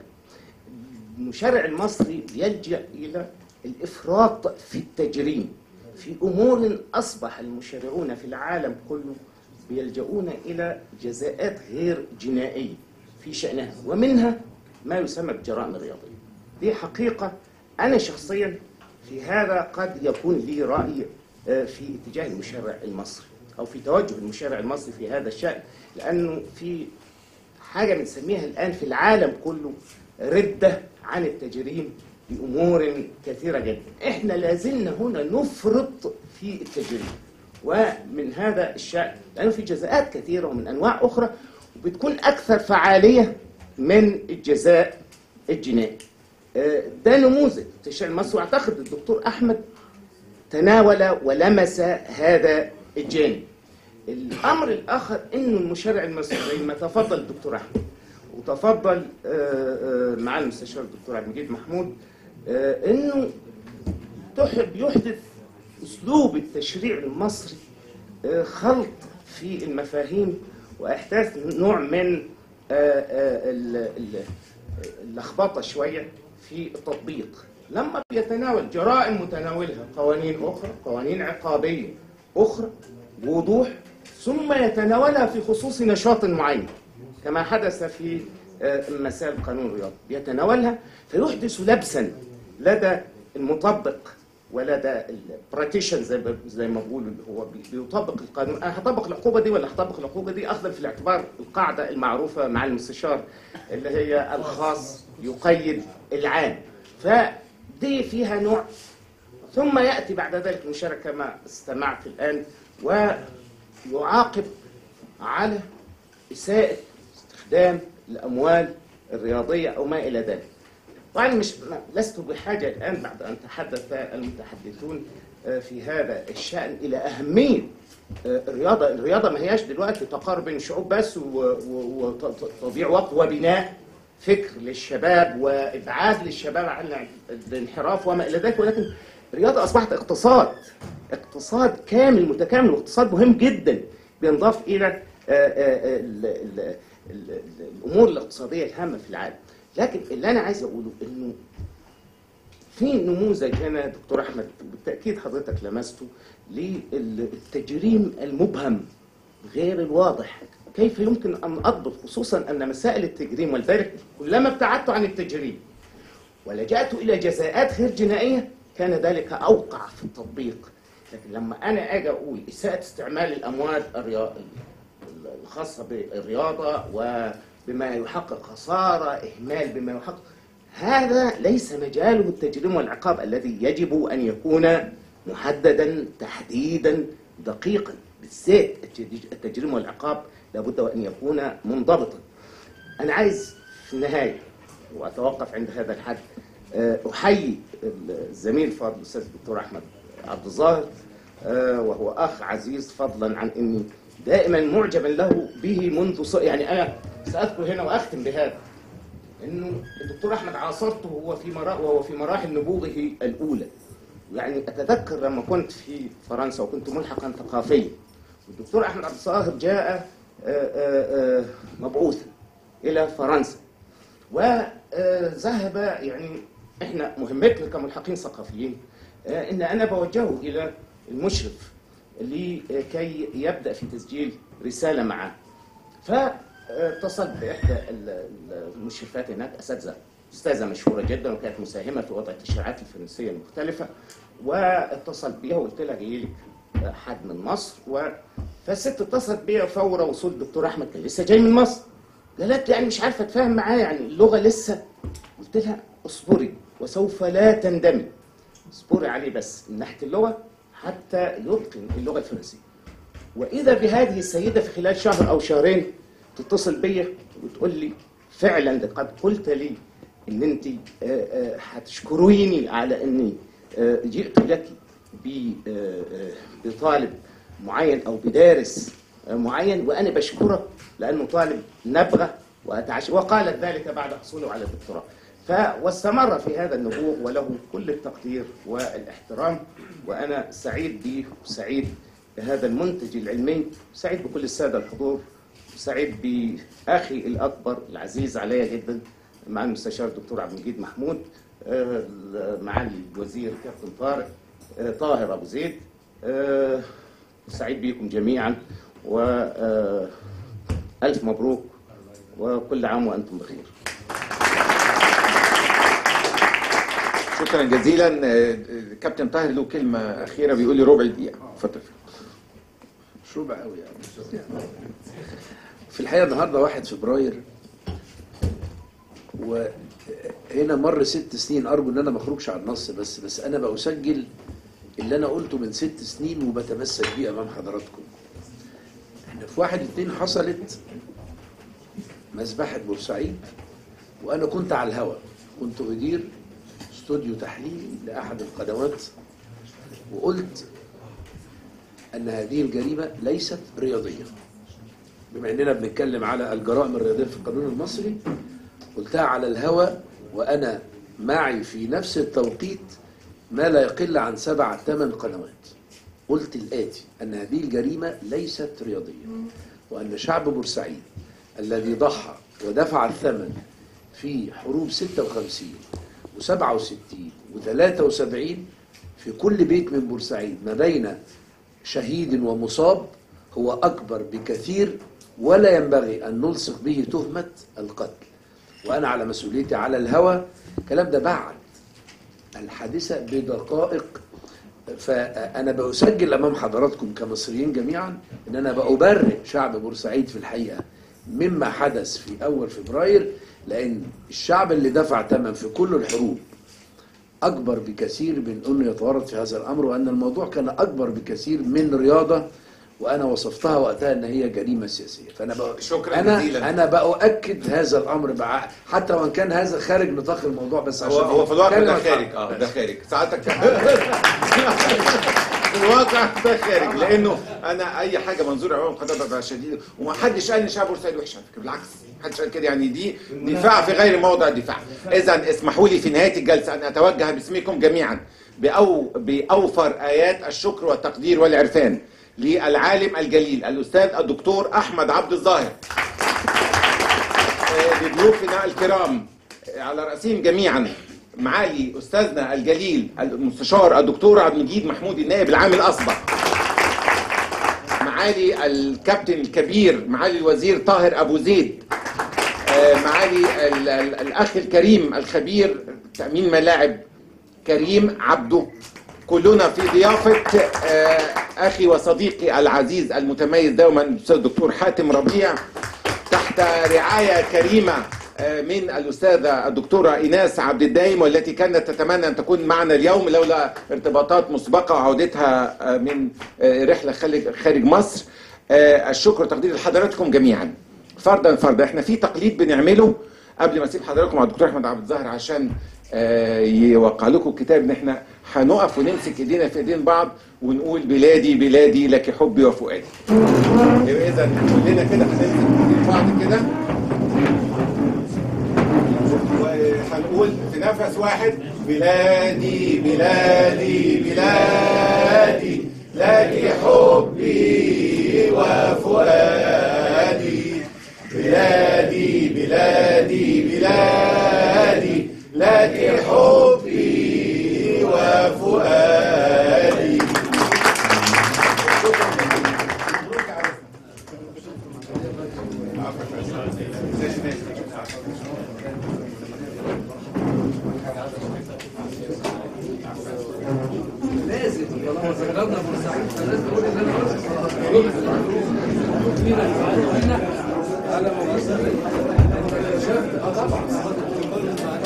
المشرع المصري يلجا الى الافراط في التجريم في امور اصبح المشرعون في العالم كله بيلجؤون الى جزاءات غير جنائيه في شانها ومنها ما يسمى بالجرائم الرياضيه دي حقيقه انا شخصيا في هذا قد يكون لي راي آه، في اتجاه المشرع المصري او في توجه المشرع المصري في هذا الشان لانه في حاجة بنسميها الآن في العالم كله ردة عن التجريم بأمور كثيرة جدا إحنا لازلنا هنا نفرط في التجريم ومن هذا الشأن لأنه في جزاءات كثيرة ومن أنواع أخرى وبتكون أكثر فعالية من الجزاء الجنائي آه، ده نموذج التشريع المصري واعتقد الدكتور أحمد تناول ولمس هذا الجانب الامر الاخر انه المشرع المصري زي ما تفضل الدكتور احمد وتفضل آه، آه، معالي المستشار الدكتور عبد المجيد محمود آه، انه تحب يحدث اسلوب التشريع المصري آه، خلط في المفاهيم واحداث نوع من آه، آه، ال- ال- اللخبطه شويه في التطبيق لما بيتناول جرائم متناولها قوانين اخرى قوانين عقابيه اخرى بوضوح ثم يتناولها في خصوص نشاط معين كما حدث في آه، مسائل قانون الرياضه يتناولها فيحدث لبسا لدى المطبق ولدى البراتيشن زي ما زي ما بقولوا اللي هو بي- بيطبق القانون انا هطبق العقوبه دي ولا هطبق العقوبه دي اخذا في الاعتبار القاعده المعروفه مع المستشار اللي هي الخاص يقيد العام فدي فيها نوع ثم ياتي بعد ذلك المشارك كما استمعت الان ويعاقب على اساءه استخدام الاموال الرياضيه او ما الى ذلك. وأنا مش لست بحاجة الآن بعد أن تحدث المتحدثون آه، في هذا الشأن إلى أهمية آه، الرياضة، الرياضة ما هياش دلوقتي تقارب بين الشعوب بس وتضييع وقت وبناء فكر للشباب وإبعاد للشباب عن الانحراف وما إلى ذلك ولكن الرياضة أصبحت اقتصاد اقتصاد كامل متكامل واقتصاد مهم جدا بينضاف إلى آه، آه، ال- ال- ال- الأمور الاقتصادية الهامة في العالم لكن اللي انا عايز اقوله انه في نموذج هنا دكتور احمد بالتاكيد حضرتك لمسته للتجريم المبهم غير الواضح كيف يمكن ان اضبط خصوصا ان مسائل التجريم ولذلك كلما ابتعدت عن التجريم ولجأت الى جزاءات غير جنائيه كان ذلك اوقع في التطبيق لكن لما انا اجي اقول اساءه استعمال الاموال الريا- الخاصه بالرياضه وبما يحقق خساره اهمال بما يحقق هذا ليس مجاله التجريم والعقاب الذي يجب ان يكون محددا تحديدا دقيقا بالذات التج- التجريم والعقاب لابد وان يكون منضبطا انا عايز في النهايه واتوقف عند هذا الحد آه، احيي الزميل الفاضل الاستاذ الدكتور احمد عبد الظاهر آه، وهو اخ عزيز فضلا عن اني دائما معجبا له به منذ ص... يعني انا ساذكر هنا واختم بهذا انه الدكتور احمد عاصرته وهو في مرا... وهو في مراحل نبوغه الاولى يعني اتذكر لما كنت في فرنسا وكنت ملحقا ثقافيا والدكتور احمد عبد الظاهر جاء آه، آه، آه، مبعوثا الى فرنسا وذهب يعني احنا مهمتنا كملحقين ثقافيين آه، ان انا بوجهه الى المشرف لكي يبدا في تسجيل رساله معه فاتصلت باحدى ال- ال- المشرفات هناك اساتذه استاذه مشهوره جدا وكانت مساهمه في وضع التشريعات الفرنسيه المختلفه واتصلت بيها وقلت لها جاي لك حد من مصر و... فالست اتصلت بيا فور وصول الدكتور احمد كان لسه جاي من مصر قالت لي يعني مش عارفه اتفاهم معاه يعني اللغه لسه قلت لها اصبري وسوف لا تندمي اصبري عليه بس من ناحيه اللغه حتى يتقن اللغه الفرنسيه واذا بهذه السيده في خلال شهر او شهرين تتصل بيا وتقول لي فعلا لقد قلت لي ان انت آه، آه، هتشكريني على اني آه، جئت لك ب- آه، آه، بطالب معين او بدارس آه، معين وانا بشكرك لانه طالب نبغه واتعشى وقالت ذلك بعد حصوله على الدكتوراه ف واستمر في هذا النبوغ وله كل التقدير والاحترام وانا سعيد به وسعيد بهذا المنتج العلمي سعيد بكل الساده الحضور سعيد باخي الاكبر العزيز علي جدا مع المستشار الدكتور عبد المجيد محمود آه، معالي الوزير كابتن طارق آه، طاهر ابو زيد آه، سعيد بكم جميعا و آه، الف مبروك وكل عام وانتم بخير شكرا جزيلا آه، كابتن طاهر له كلمه اخيره بيقول لي ربع دقيقه اتفضل مش ربع قوي يعني في الحقيقه النهارده 1 فبراير وهنا مر ست سنين ارجو ان انا ما اخرجش عن النص بس بس انا بسجل اللي انا قلته من ست سنين وبتمسك بيه امام حضراتكم احنا في واحد اتنين حصلت مذبحة بورسعيد وانا كنت على الهوا كنت ادير استوديو تحليلي لاحد القنوات وقلت ان هذه الجريمه ليست رياضيه بما اننا بنتكلم على الجرائم الرياضيه في القانون المصري قلتها على الهوى وانا معي في نفس التوقيت ما لا يقل عن سبع ثمان قنوات قلت الاتي ان هذه الجريمه ليست رياضيه وان شعب بورسعيد الذي ضحى ودفع الثمن في حروب 56 و67 و73 في كل بيت من بورسعيد ما بين شهيد ومصاب هو أكبر بكثير ولا ينبغي أن نلصق به تهمة القتل وأنا على مسؤوليتي على الهوى الكلام ده بعد الحادثة بدقائق فأنا بسجل أمام حضراتكم كمصريين جميعا أن أنا بأبرئ شعب بورسعيد في الحقيقة مما حدث في أول فبراير لأن الشعب اللي دفع ثمن في كل الحروب أكبر بكثير من أنه يتورط في هذا الأمر وأن الموضوع كان أكبر بكثير من رياضة وأنا وصفتها وقتها أن هي جريمة سياسية فأنا بق... شكراً أنا جزيلاً. أنا بأؤكد هذا الأمر بع... حتى وإن كان هذا خارج نطاق الموضوع بس عشان هو هو في الواقع ده كلمة خارج حق. اه ده خارج ساعتك في الواقع ده خارج لانه انا اي حاجه منظور امام القضاء ببقى شديد وما حدش قال ان شعب بورسعيد وحش على فكره بالعكس ما حدش قال كده يعني دي دفاع في غير موضع الدفاع اذا اسمحوا لي في نهايه الجلسه ان اتوجه باسمكم جميعا بأو باوفر ايات الشكر والتقدير والعرفان للعالم الجليل الاستاذ الدكتور احمد عبد الظاهر آه، لضيوفنا الكرام آه، على رأسهم جميعا معالي أستاذنا الجليل المستشار الدكتور عبد المجيد محمود النائب العام الأسبق معالي الكابتن الكبير معالي الوزير طاهر أبو زيد آه، معالي ال- ال- الأخ الكريم الخبير تأمين ملاعب كريم عبده كلنا في ضيافة آه، أخي وصديقي العزيز المتميز دوما الأستاذ الدكتور حاتم ربيع تحت رعاية كريمة آه، من الأستاذة الدكتورة إيناس عبد الدايم والتي كانت تتمنى أن تكون معنا اليوم لولا ارتباطات مسبقة وعودتها آه، من آه، رحلة خارج خارج مصر آه، الشكر وتقدير لحضراتكم جميعا فردا فردا احنا في تقليد بنعمله قبل ما اسيب حضراتكم مع الدكتور احمد عبد الظاهر عشان آه، يوقع لكم الكتاب ان احنا هنقف ونمسك ايدينا في ايدين بعض ونقول بلادي بلادي لك حبي وفؤادي يبقى اذا كلنا كده هنمسك ايدين بعض كده وهنقول في نفس واحد بلادي بلادي بلادي لك حبي وفؤادي بلادي بلادي بلادي لك حبي وفؤادي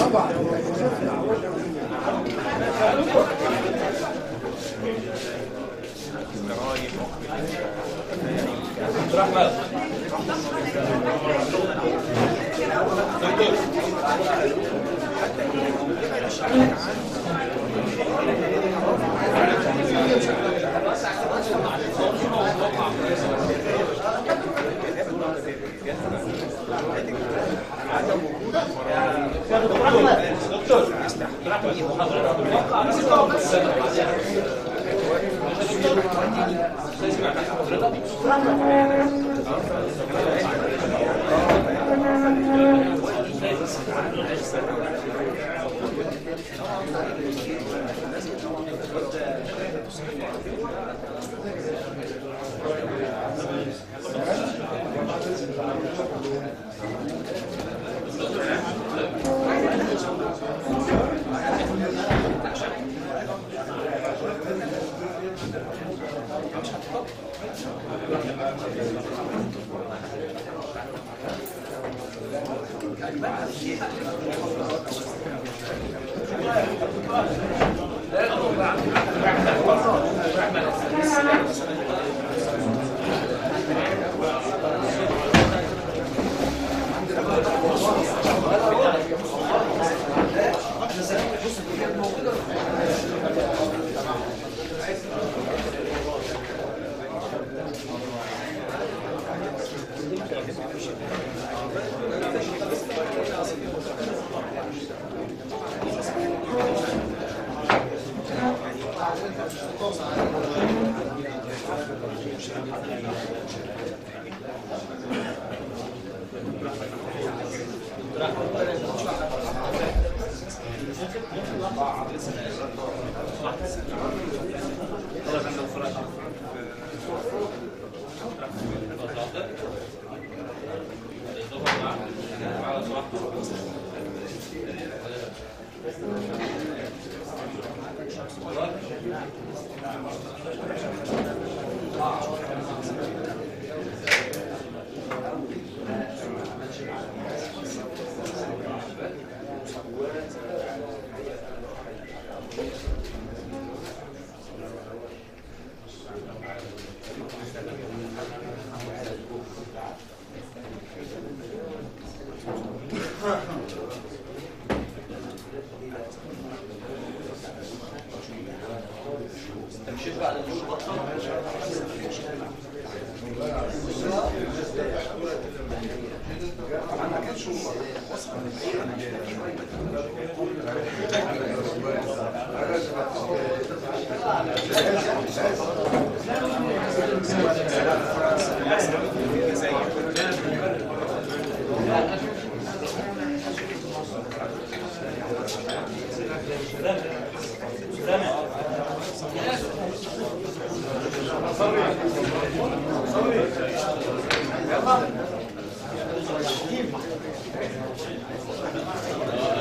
Thank